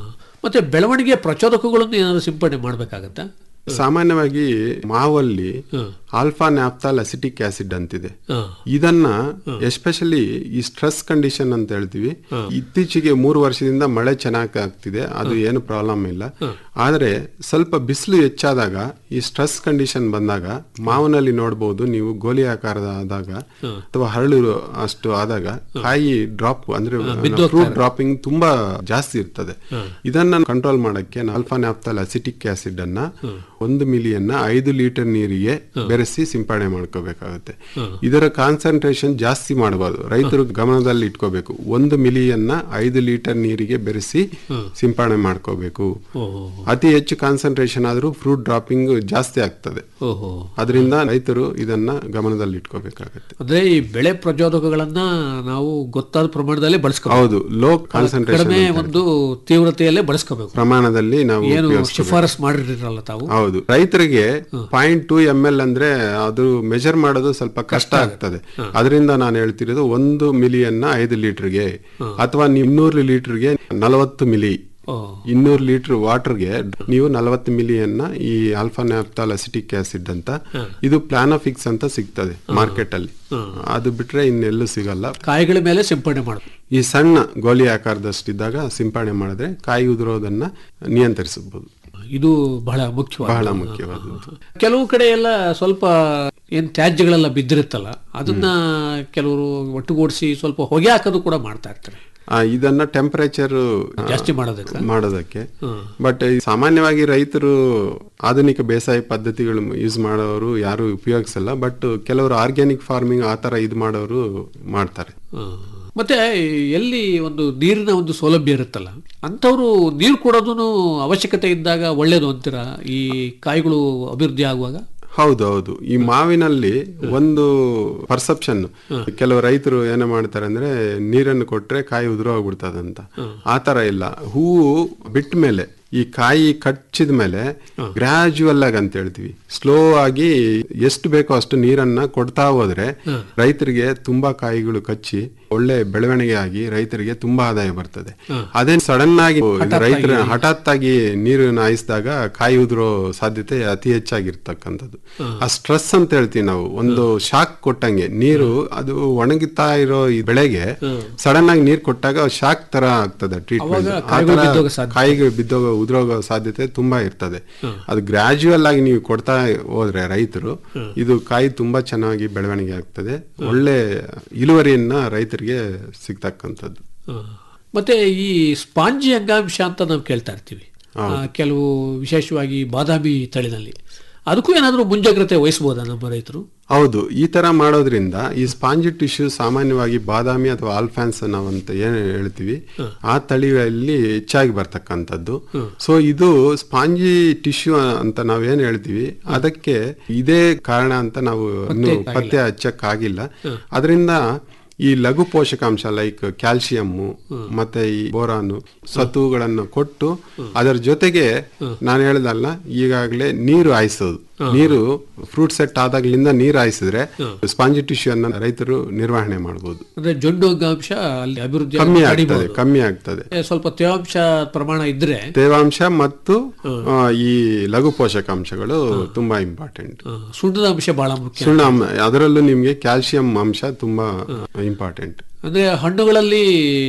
[SPEAKER 4] ಮತ್ತೆ ಬೆಳವಣಿಗೆ ಪ್ರಚೋದಕಗಳನ್ನು ಏನಾದ್ರು ಸಿಂಪಡಣೆ ಮಾಡಬೇಕಾಗತ್ತಾ
[SPEAKER 5] ಸಾಮಾನ್ಯವಾಗಿ ಮಾವಲ್ಲಿ
[SPEAKER 4] ಹ್ಮ್.
[SPEAKER 5] ಆಲ್ಫಾ ನ್ಯಾಪ್ತಾಲ್ ಅಸಿಟಿಕ್ ಆಸಿಡ್ ಅಂತಿದೆ
[SPEAKER 4] ಹಾ.
[SPEAKER 5] ಇದನ್ನ ಎಸ್ಪೆಷಲಿ ಈ ಸ್ಟ್ರೆಸ್ ಕಂಡೀಷನ್ ಅಂತ ಹೇಳ್ತೀವಿ ಇತ್ತೀಚೆಗೆ ಮೂರು ವರ್ಷದಿಂದ ಮಳೆ ಚೆನ್ನಾಗಿ ಆಗ್ತಿದೆ ಅದು ಏನು ಪ್ರಾಬ್ಲಮ್ ಇಲ್ಲ ಆದ್ರೆ ಸ್ವಲ್ಪ ಬಿಸಿಲು ಹೆಚ್ಚಾದಾಗ ಈ ಸ್ಟ್ರೆಸ್ ಕಂಡೀಷನ್ ಬಂದಾಗ ಮಾವಿನಲ್ಲಿ ನೋಡಬಹುದು ನೀವು ಗೋಲಿ ಆಕಾರದ ಆದಾಗ ಅಥವಾ ಹರಳು ಅಷ್ಟು ಆದಾಗ ಕಾಯಿ ಡ್ರಾಪ್ ಅಂದ್ರೆ ಫ್ರೂಟ್ ಡ್ರಾಪಿಂಗ್ ತುಂಬಾ ಜಾಸ್ತಿ ಇರ್ತದೆ ಇದನ್ನ ಕಂಟ್ರೋಲ್ ಮಾಡಕ್ಕೆ ಆಲ್ಫಾ ನ್ಯಾಪ್ತಾಲ್ ಅಸಿಟಿಕ್ ಆಸಿಡ್ ಅನ್ನ ಒಂದು ಮಿಲಿಯನ್ನ ಐದು ಲೀಟರ್ ನೀರಿಗೆ ಬೆರೆಸಿ ಸಿಂಪಡಣೆ ಮಾಡ್ಕೋಬೇಕಾಗುತ್ತೆ ಇದರ ಕಾನ್ಸಂಟ್ರೇಷನ್ ಜಾಸ್ತಿ ಮಾಡಬಾರ್ದು ರೈತರು ಗಮನದಲ್ಲಿ ಇಟ್ಕೋಬೇಕು ಒಂದು ಮಿಲಿಯನ್ನ ಐದು ಲೀಟರ್ ನೀರಿಗೆ ಬೆರೆಸಿ ಸಿಂಪಡಣೆ ಮಾಡ್ಕೋಬೇಕು
[SPEAKER 4] ಓಹೋ
[SPEAKER 5] ಅತಿ ಹೆಚ್ಚು ಕಾನ್ಸಂಟ್ರೇಷನ್ ಆದ್ರೂ ಫ್ರೂಟ್ ಡ್ರಾಪಿಂಗ್ ಜಾಸ್ತಿ ಆಗ್ತದೆ
[SPEAKER 4] ಓಹೋ
[SPEAKER 5] ಅದರಿಂದ ರೈತರು ಇದನ್ನ ಗಮನದಲ್ಲಿ ಇಟ್ಕೋಬೇಕಾಗತ್ತೆ
[SPEAKER 4] ಅಂದ್ರೆ ಈ ಬೆಳೆ ಪ್ರಚೋದಕಗಳನ್ನ ನಾವು ಗೊತ್ತಾದ ಪ್ರಮಾಣದಲ್ಲಿ ಬಳಸ್ಕೋಬೇಕು
[SPEAKER 5] ಹೌದು ಲೋ ಕಾನ್ಸಂಟ್ರೇಷನ್
[SPEAKER 4] ಕಡಿಮೆ ಒಂದು ತೀವ್ರತೆಯಲ್ಲೇ ಬಳಸ್ಕೋಬೇಕು
[SPEAKER 5] ಪ್ರಮಾಣದಲ್ಲಿ ನಾವು
[SPEAKER 4] ಏನು
[SPEAKER 5] ಉಪಯೋಗಿಸ್ಕೋಬೇಕು.
[SPEAKER 4] ಶಿಫಾರಸ್ ಮಾಡಿರಲ್ಲ ತಾವು
[SPEAKER 5] ಹೌದು ರೈತರಿಗೆ ಪಾಯಿಂಟ್ ಟೂ ಎಂ ಎಲ್ ಅಂದ್ರೆ ಅದು ಮೆಜರ್ ಮಾಡೋದು ಸ್ವಲ್ಪ ಕಷ್ಟ ಆಗ್ತದೆ ಅದರಿಂದ ನಾನು ಹೇಳ್ತಿರೋದು ಒಂದು ಮಿಲಿಯನ್ನ ಐದು ಲೀಟರ್ಗೆ ಅಥವಾ ಇನ್ನೂರು ಲೀಟರ್ಗೆ ನಲವತ್ತು ಮಿಲಿ
[SPEAKER 4] ಓ
[SPEAKER 5] ಇನ್ನೂರು ಲೀಟರ್ ವಾಟರ್ಗೆ ನೀವು ನಲವತ್ತು ಮಿಲಿಯನ್ನ ಈ ಆಲ್ಫಾ ನ್ಯಾಪ್ತಾಲ್ ಅಸಿಟಿಕ್ ಆಸಿಡ್ ಅಂತ ಇದು ಪ್ಲಾನೋಫಿಕ್ಸ್ ಅಂತ ಸಿಗ್ತದೆ ಮಾರ್ಕೆಟ್ ಅಲ್ಲಿ ಅದು ಬಿಟ್ರೆ ಇನ್ನೆಲ್ಲೂ ಸಿಗಲ್ಲ
[SPEAKER 4] ಕಾಯಿಗಳ ಮೇಲೆ ಸಿಂಪಡಣೆ ಮಾಡಬೇಕು
[SPEAKER 5] ಈ ಸಣ್ಣ ಗೋಲಿ ಆಕಾರದಷ್ಟಿದ್ದಾಗ ಸಿಂಪಡಣೆ ಮಾಡಿದ್ರೆ ಕಾಯಿ ಉದುರೋದನ್ನ ನಿಯಂತ್ರಿಸಬಹುದು
[SPEAKER 4] ಇದು ಬಹಳ ಮುಖ್ಯವಾದ
[SPEAKER 5] ಬಹಳ ಮುಖ್ಯವಾದದ್ದು
[SPEAKER 4] ಕೆಲವು ಕಡೆ ಎಲ್ಲ ಸ್ವಲ್ಪ ಏನ್ ತ್ಯಾಜ್ಯಗಳೆಲ್ಲ ಬಿದ್ದಿರುತ್ತಲ್ಲ ಅದನ್ನ ಕೆಲವರು ಒಟ್ಟುಗೂಡಿಸಿ ಸ್ವಲ್ಪ ಹೊಗೆ ಹಾಕೋದು ಕೂಡ ಮಾಡ್ತಾ ಇರ್ತಾರೆ
[SPEAKER 5] ಆ, ಇದನ್ನ ಟೆಂಪರೇಚರ್
[SPEAKER 4] ಜಾಸ್ತಿ ಮಾಡೋದಕ್ಕೆ
[SPEAKER 5] ಮಾಡೋದಕ್ಕೆ ಬಟ್ ಸಾಮಾನ್ಯವಾಗಿ ರೈತರು ಆಧುನಿಕ ಬೇಸಾಯ ಪದ್ಧತಿಗಳು ಯೂಸ್ ಮಾಡೋರು ಯಾರು ಉಪಯೋಗಿಸಲ್ಲ ಬಟ್ ಕೆಲವರು ಆರ್ಗ್ಯಾನಿಕ್ ಫಾರ್ಮಿಂಗ್ ಆ ತರ ಇದು ಮಾಡೋರು ಮಾಡ್ತಾರೆ
[SPEAKER 4] ಹ. ಮತ್ತೆ ಎಲ್ಲಿ ಒಂದು ನೀರಿನ ಒಂದು ಸೌಲಭ್ಯ ಇರುತ್ತಲ್ಲ ಅಂಥವ್ರು ನೀರು ಕೊಡೋದು ಅವಶ್ಯಕತೆ ಇದ್ದಾಗ ಒಳ್ಳೇದು ಅಂತೀರಾ ಈ ಕಾಯಿಗಳು ಅಭಿವೃದ್ಧಿ ಆಗುವಾಗ
[SPEAKER 5] ಹೌದು ಹೌದು ಈ ಮಾವಿನಲ್ಲಿ ಒಂದು ಪರ್ಸೆಪ್ಷನ್ ಕೆಲವು ರೈತರು ಏನೋ ಮಾಡ್ತಾರೆ ಅಂದ್ರೆ ನೀರನ್ನು ಕೊಟ್ರೆ ಕಾಯಿ ಉದುರೋಗ್ಬಿಡ್ತದಂತ ಆ ತರ ಇಲ್ಲ ಹೂವು ಬಿಟ್ಟ ಮೇಲೆ ಈ ಕಾಯಿ ಕಚ್ಚಿದ ಮೇಲೆ ಗ್ರಾಜುವಲ್ ಆಗಿ ಅಂತ ಹೇಳ್ತೀವಿ ಸ್ಲೋ ಆಗಿ ಎಷ್ಟು ಬೇಕೋ ಅಷ್ಟು ನೀರನ್ನ ಕೊಡ್ತಾ ಹೋದ್ರೆ ರೈತರಿಗೆ ತುಂಬಾ ಕಾಯಿಗಳು ಕಚ್ಚಿ ಒಳ್ಳೆ ಬೆಳವಣಿಗೆ ಆಗಿ ರೈತರಿಗೆ ತುಂಬಾ ಆದಾಯ ಬರ್ತದೆ ಅದೇ ಸಡನ್ ಆಗಿ ರೈತರ ಹಠಾತ್ ಆಗಿ ನೀರನ್ನು ಹಾಯಿಸಿದಾಗ ಕಾಯಿ ಉದುರೋ ಸಾಧ್ಯತೆ ಅತಿ ಹೆಚ್ಚಾಗಿರ್ತಕ್ಕಂಥದ್ದು ಆ ಸ್ಟ್ರೆಸ್ ಅಂತ ಹೇಳ್ತೀವಿ ನಾವು ಒಂದು ಶಾಕ್ ಕೊಟ್ಟಂಗೆ ನೀರು ಅದು ಒಣಗಿತಾ ಇರೋ ಈ ಬೆಳೆಗೆ ಸಡನ್ ಆಗಿ ನೀರ್ ಕೊಟ್ಟಾಗ ಶಾಕ್ ತರ ಆಗ್ತದೆ ಟ್ರೀಟ್ಮೆಂಟ್
[SPEAKER 4] ಅವಾಗ ಕಾಯಿಗಳು ಬಿದ್ದೋಗೋ ಸಾಧ್ಯತೆ.
[SPEAKER 5] ಕಾಯಿಗೆ ಬಿದ್ದೋಗೋ ಉದುರೋಗೋ ಸಾಧ್ಯತೆ ತುಂಬಾ ಇರ್ತದೆ ಅದು ಗ್ರಾಜುವಲ್ ಆಗಿ ನೀವು ಕೊಡ್ತಾ ಹೋದ್ರೆ ರೈತರು ಇದು ಕಾಯಿ ತುಂಬಾ ಚೆನ್ನಾಗಿ ಬೆಳವಣಿಗೆ ಆಗ್ತದೆ ಒಳ್ಳೆ ಇಳುವರಿಯನ್ನ ರೈತರಿಗೆ ಸಿಗ್ತಕ್ಕಂಥದ್ದು
[SPEAKER 4] ಹ. ಮತ್ತೆ ಈ ಸ್ಪಾಂಜಿ ಅಂಗಾಂಶ ಅಂತ ನಾವು ಕೇಳ್ತಾ ಇರ್ತೀವಿ ಆ, ಕೆಲವು ವಿಶೇಷವಾಗಿ ಬಾದಾಮಿ ತಳಿನಲ್ಲಿ ಅದಕ್ಕೂ ಏನಾದರೂ ಮುಂಜಾಗ್ರತೆ ವಹಿಸಬಹುದಾ ನಮ್ಮ ರೈತರು
[SPEAKER 5] ಹೌದು ಈ ತರ ಮಾಡೋದ್ರಿಂದ ಈ ಸ್ಪಾಂಜಿ ಟಿಶ್ಯೂ ಸಾಮಾನ್ಯವಾಗಿ ಬಾದಾಮಿ ಅಥವಾ ಆಲ್ಫಾನ್ಸ್ ನಾವಂತ ಏನ್ ಹೇಳ್ತೀವಿ ಆ ತಳಿಗಳಲ್ಲಿ ಹೆಚ್ಚಾಗಿ ಬರ್ತಕ್ಕಂಥದ್ದು ಸೊ ಇದು ಸ್ಪಾಂಜಿ ಟಿಶ್ಯೂ ಅಂತ ನಾವೇನ್ ಹೇಳ್ತೀವಿ ಅದಕ್ಕೆ ಇದೇ ಕಾರಣ ಅಂತ ನಾವು ಇನ್ನು ಪತ್ತೆ ಹಚ್ಚಕ್ಕಾಗಿಲ್ಲ ಅದರಿಂದ ಈ ಲಘು ಪೋಷಕಾಂಶ ಲೈಕ್ ಕ್ಯಾಲ್ಸಿಯಮ್ಮು ಮತ್ತೆ ಈ ಬೋರಾನು ಸತ್ತುಗಳನ್ನು ಕೊಟ್ಟು ಅದರ ಜೊತೆಗೆ ನಾನು ಹೇಳ್ದಲ್ಲ ಈಗಾಗಲೇ ನೀರು ಹಾಯಿಸೋದು ನೀರು ಫ್ರೂಟ್ ಸೆಟ್ ಆದಾಗ್ಲಿಂದ ನೀರು ಹಾಯಿಸಿದ್ರೆ ಸ್ಪಾಂಜಿ ಟಿಶ್ಯೂ ಅನ್ನ ರೈತರು ನಿರ್ವಹಣೆ ಮಾಡಬಹುದು
[SPEAKER 4] ಅಂದ್ರೆ ಜೊಂಡು ಅಂಗಾಂಶ ಅಲ್ಲಿ ಅಭಿವೃದ್ಧಿ
[SPEAKER 5] ಕಮ್ಮಿ
[SPEAKER 4] ಆಗೋದು
[SPEAKER 5] ಆಗ್ತದೆ
[SPEAKER 4] ತಡಿಬಹುದು.
[SPEAKER 5] ಕಮ್ಮಿ ಆಗ್ತದೆ
[SPEAKER 4] ಏ, ಸ್ವಲ್ಪ ತೇವಾಂಶ ಪ್ರಮಾಣ ಇದ್ರೆ
[SPEAKER 5] ತೇವಾಂಶ ಮತ್ತು ಆ, ಈ ಲಘು ಪೋಷಕಾಂಶಗಳು ತುಂಬಾ ಇಂಪಾರ್ಟೆಂಟ್
[SPEAKER 4] ಆ, ಸುಣ್ಣದ ಅಂಶ ಬಹಳ ಮುಖ್ಯ
[SPEAKER 5] ಸುಣ್ಣ ಅಂ- ಅದರಲ್ಲೂ ನಿಮ್ಗೆ ಕ್ಯಾಲ್ಸಿಯಂ ಅಂಶ ತುಂಬಾ ಇಂಪಾರ್ಟೆಂಟ್
[SPEAKER 4] ಅಂದ್ರೆ ಹಣ್ಣುಗಳಲ್ಲಿ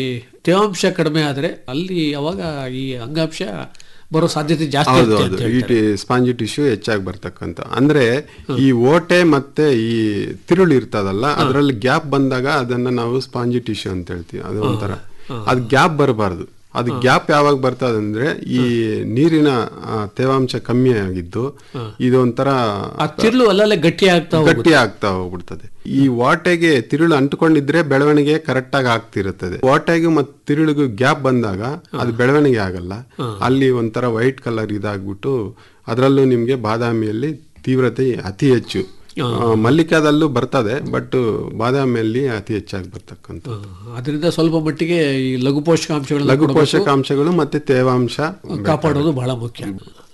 [SPEAKER 4] ತೇವಾಂಶ ಕಡಿಮೆ ಆದ್ರೆ ಅಲ್ಲಿ ಅವಾಗ ಈ ಅಂಗಾಂಶ ಬರೋ ಸಾಧ್ಯತೆ ಜಾಸ್ತಿ
[SPEAKER 5] ಹೌದು
[SPEAKER 4] ಇರುತ್ತೆ
[SPEAKER 5] ಹೌದು
[SPEAKER 4] ಅಂತ
[SPEAKER 5] ಈ
[SPEAKER 4] ಹೇಳ್ತಾರೆ.
[SPEAKER 5] ಟಿ- ಸ್ಪಾಂಜಿ ಟಿಶ್ಯೂ ಹೆಚ್ಚಾಗಿ ಬರ್ತಕ್ಕಂಥ ಅಂದ್ರೆ ಈ ಓಟೆ ಮತ್ತೆ ಈ ತಿರುಳು ಇರ್ತದಲ್ಲ ಅದರಲ್ಲಿ ಗ್ಯಾಪ್ ಬಂದಾಗ ಅದನ್ನ ನಾವು ಸ್ಪಾಂಜಿ ಟಿಶ್ಯೂ ಅಂತ ಹೇಳ್ತೀವಿ ಅದು ಒಂಥರ ಅದು ಗ್ಯಾಪ್ ಬರಬಾರ್ದು ಅದು ಗ್ಯಾಪ್ ಯಾವಾಗ ಬರ್ತದೆ ಅಂದ್ರೆ ಈ ನೀರಿನ ಆ, ತೇವಾಂಶ ಕಮ್ಮಿ ಆಗಿದ್ದು ಇದು ಒಂಥರ
[SPEAKER 4] ಆ ತಿರುಳು ಅಲ್ಲಲ್ಲೇ ಗಟ್ಟಿ ಆಗ್ತಾ ಹೋಗುತ್ತೆ
[SPEAKER 5] ಗಟ್ಟಿ ಆಗ್ತಾ ಹೋಗ್ಬಿಡ್ತದೆ ಈ ವಾಟೆಗೆ ತಿರುಳು ಅಂಟ್ಕೊಂಡಿದ್ರೆ ಬೆಳವಣಿಗೆ ಕರೆಕ್ಟ್ ಆಗಿ ಆಗ್ತಿರುತ್ತದೆ ವಾಟೆಗೂ ಮತ್ತು ತಿರುಳಿಗೂ ಗ್ಯಾಪ್ ಬಂದಾಗ ಅದು ಬೆಳವಣಿಗೆ ಆಗಲ್ಲ ಅಲ್ಲಿ ಒಂಥರ ವೈಟ್ ಕಲರ್ ಇದಾಗ್ಬಿಟ್ಟು ಅದರಲ್ಲೂ ನಿಮ್ಗೆ ಬಾದಾಮಿಯಲ್ಲಿ ತೀವ್ರತೆ ಅತಿ ಹೆಚ್ಚು ಆ, ಮಲ್ಲಿಕಾದಲ್ಲೂ ಬರ್ತದೆ ಬಟ್ ಬಾದಾಮಿಯಲ್ಲಿ ಅತಿ ಹೆಚ್ಚಾಗಿ ಬರ್ತಕ್ಕಂಥ
[SPEAKER 4] ಅದರಿಂದ ಸ್ವಲ್ಪ ಮಟ್ಟಿಗೆ ಈ ಲಘು ಪೋಷಕಾಂಶಗಳನ್ನ
[SPEAKER 5] ಲಘು
[SPEAKER 4] ಕೊಡಬೇಕು.
[SPEAKER 5] ಪೋಷಕಾಂಶಗಳು ಮತ್ತೆ ತೇವಾಂಶ
[SPEAKER 4] ಕಾಪಾಡೋದು ಬಹಳ ಮುಖ್ಯ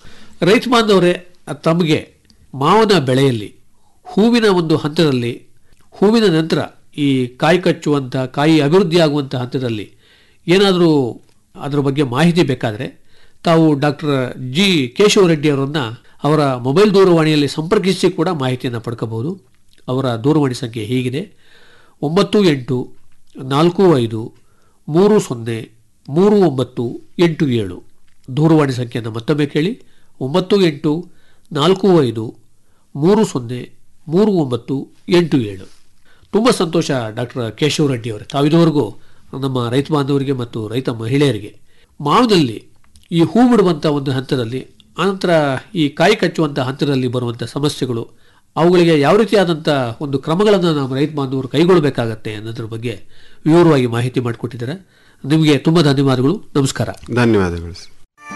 [SPEAKER 4] ರೈತ ಬಾಂಧವರೇ ತಮಗೆ ಮಾವನ ಬೆಳೆಯಲ್ಲಿ ಹೂವಿನ ಒಂದು ಹಂತದಲ್ಲಿ ಹೂವಿನ ನಂತರ ಈ ಕಾಯಿ ಕಚ್ಚುವಂಥ ಕಾಯಿ ಅಭಿವೃದ್ಧಿ ಆಗುವಂಥ ಹಂತದಲ್ಲಿ ಏನಾದರೂ ಅದರ ಬಗ್ಗೆ ಮಾಹಿತಿ ಬೇಕಾದರೆ ತಾವು ಡಾಕ್ಟರ್ ಜಿ ಕೇಶವ ರೆಡ್ಡಿ ಅವರನ್ನ ಅವರ ಮೊಬೈಲ್ ದೂರವಾಣಿಯಲ್ಲಿ ಸಂಪರ್ಕಿಸಿ ಕೂಡ ಮಾಹಿತಿಯನ್ನು ಪಡ್ಕೋಬಹುದು ಅವರ ದೂರವಾಣಿ ಸಂಖ್ಯೆ ಹೀಗಿದೆ ಒಂಬತ್ತು ಎಂಟು ನಾಲ್ಕು ಐದು ಮೂರು ಸೊನ್ನೆ ಮೂರು ಒಂಬತ್ತು ಎಂಟು ಏಳು ದೂರವಾಣಿ ಸಂಖ್ಯೆಯನ್ನು ಮತ್ತೊಮ್ಮೆ ಕೇಳಿ ಒಂಬತ್ತು ಎಂಟು ನಾಲ್ಕು ಐದು ಮೂರು ಸೊನ್ನೆ ಮೂರು ಒಂಬತ್ತು ಎಂಟು ಏಳು ತುಂಬ ಸಂತೋಷ ಡಾಕ್ಟರ್ ಕೇಶವ ರೆಡ್ಡಿ ಅವರೇ ತಾವಿದುವರೆಗೂ ನಮ್ಮ ರೈತ ಬಾಂಧವರಿಗೆ ಮತ್ತು ರೈತ ಮಹಿಳೆಯರಿಗೆ ಮಾವಿನಲ್ಲಿ ಈ ಹೂ ಬಿಡುವಂಥ ಒಂದು ಹಂತದಲ್ಲಿ ಆನಂತರ ಈ ಕಾಯಿ ಕಚ್ಚುವಂಥ ಹಂತದಲ್ಲಿ ಬರುವಂಥ ಸಮಸ್ಯೆಗಳು ಅವುಗಳಿಗೆ ಯಾವ ರೀತಿಯಾದಂಥ ಒಂದು ಕ್ರಮಗಳನ್ನು ನಮ್ಮ ರೈತ ಬಾಂಧವರು ಕೈಗೊಳ್ಳಬೇಕಾಗತ್ತೆ ಅನ್ನೋದ್ರ ಬಗ್ಗೆ ವಿವರವಾಗಿ ಮಾಹಿತಿ ಮಾಡಿಕೊಟ್ಟಿದ್ದಾರೆ ನಿಮಗೆ ತುಂಬ ಧನ್ಯವಾದಗಳು ನಮಸ್ಕಾರ
[SPEAKER 5] ಧನ್ಯವಾದಗಳು ಸರ್.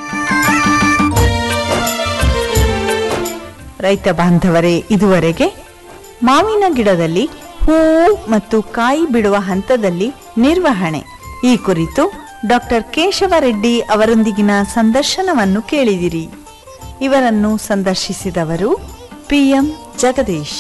[SPEAKER 3] ರೈತ ಬಾಂಧವರೇ ಇದುವರೆಗೆ ಮಾವಿನ ಗಿಡದಲ್ಲಿ ಹೂವು ಮತ್ತು ಕಾಯಿ ಬಿಡುವ ಹಂತದಲ್ಲಿ ನಿರ್ವಹಣೆ ಈ ಕುರಿತು ಡಾಕ್ಟರ್ ಕೇಶವ ರೆಡ್ಡಿ ಅವರೊಂದಿಗಿನ ಸಂದರ್ಶನವನ್ನು ಕೇಳಿದಿರಿ ಇವರನ್ನು ಸಂದರ್ಶಿಸಿದವರು ಪಿಎಂ ಜಗದೀಶ್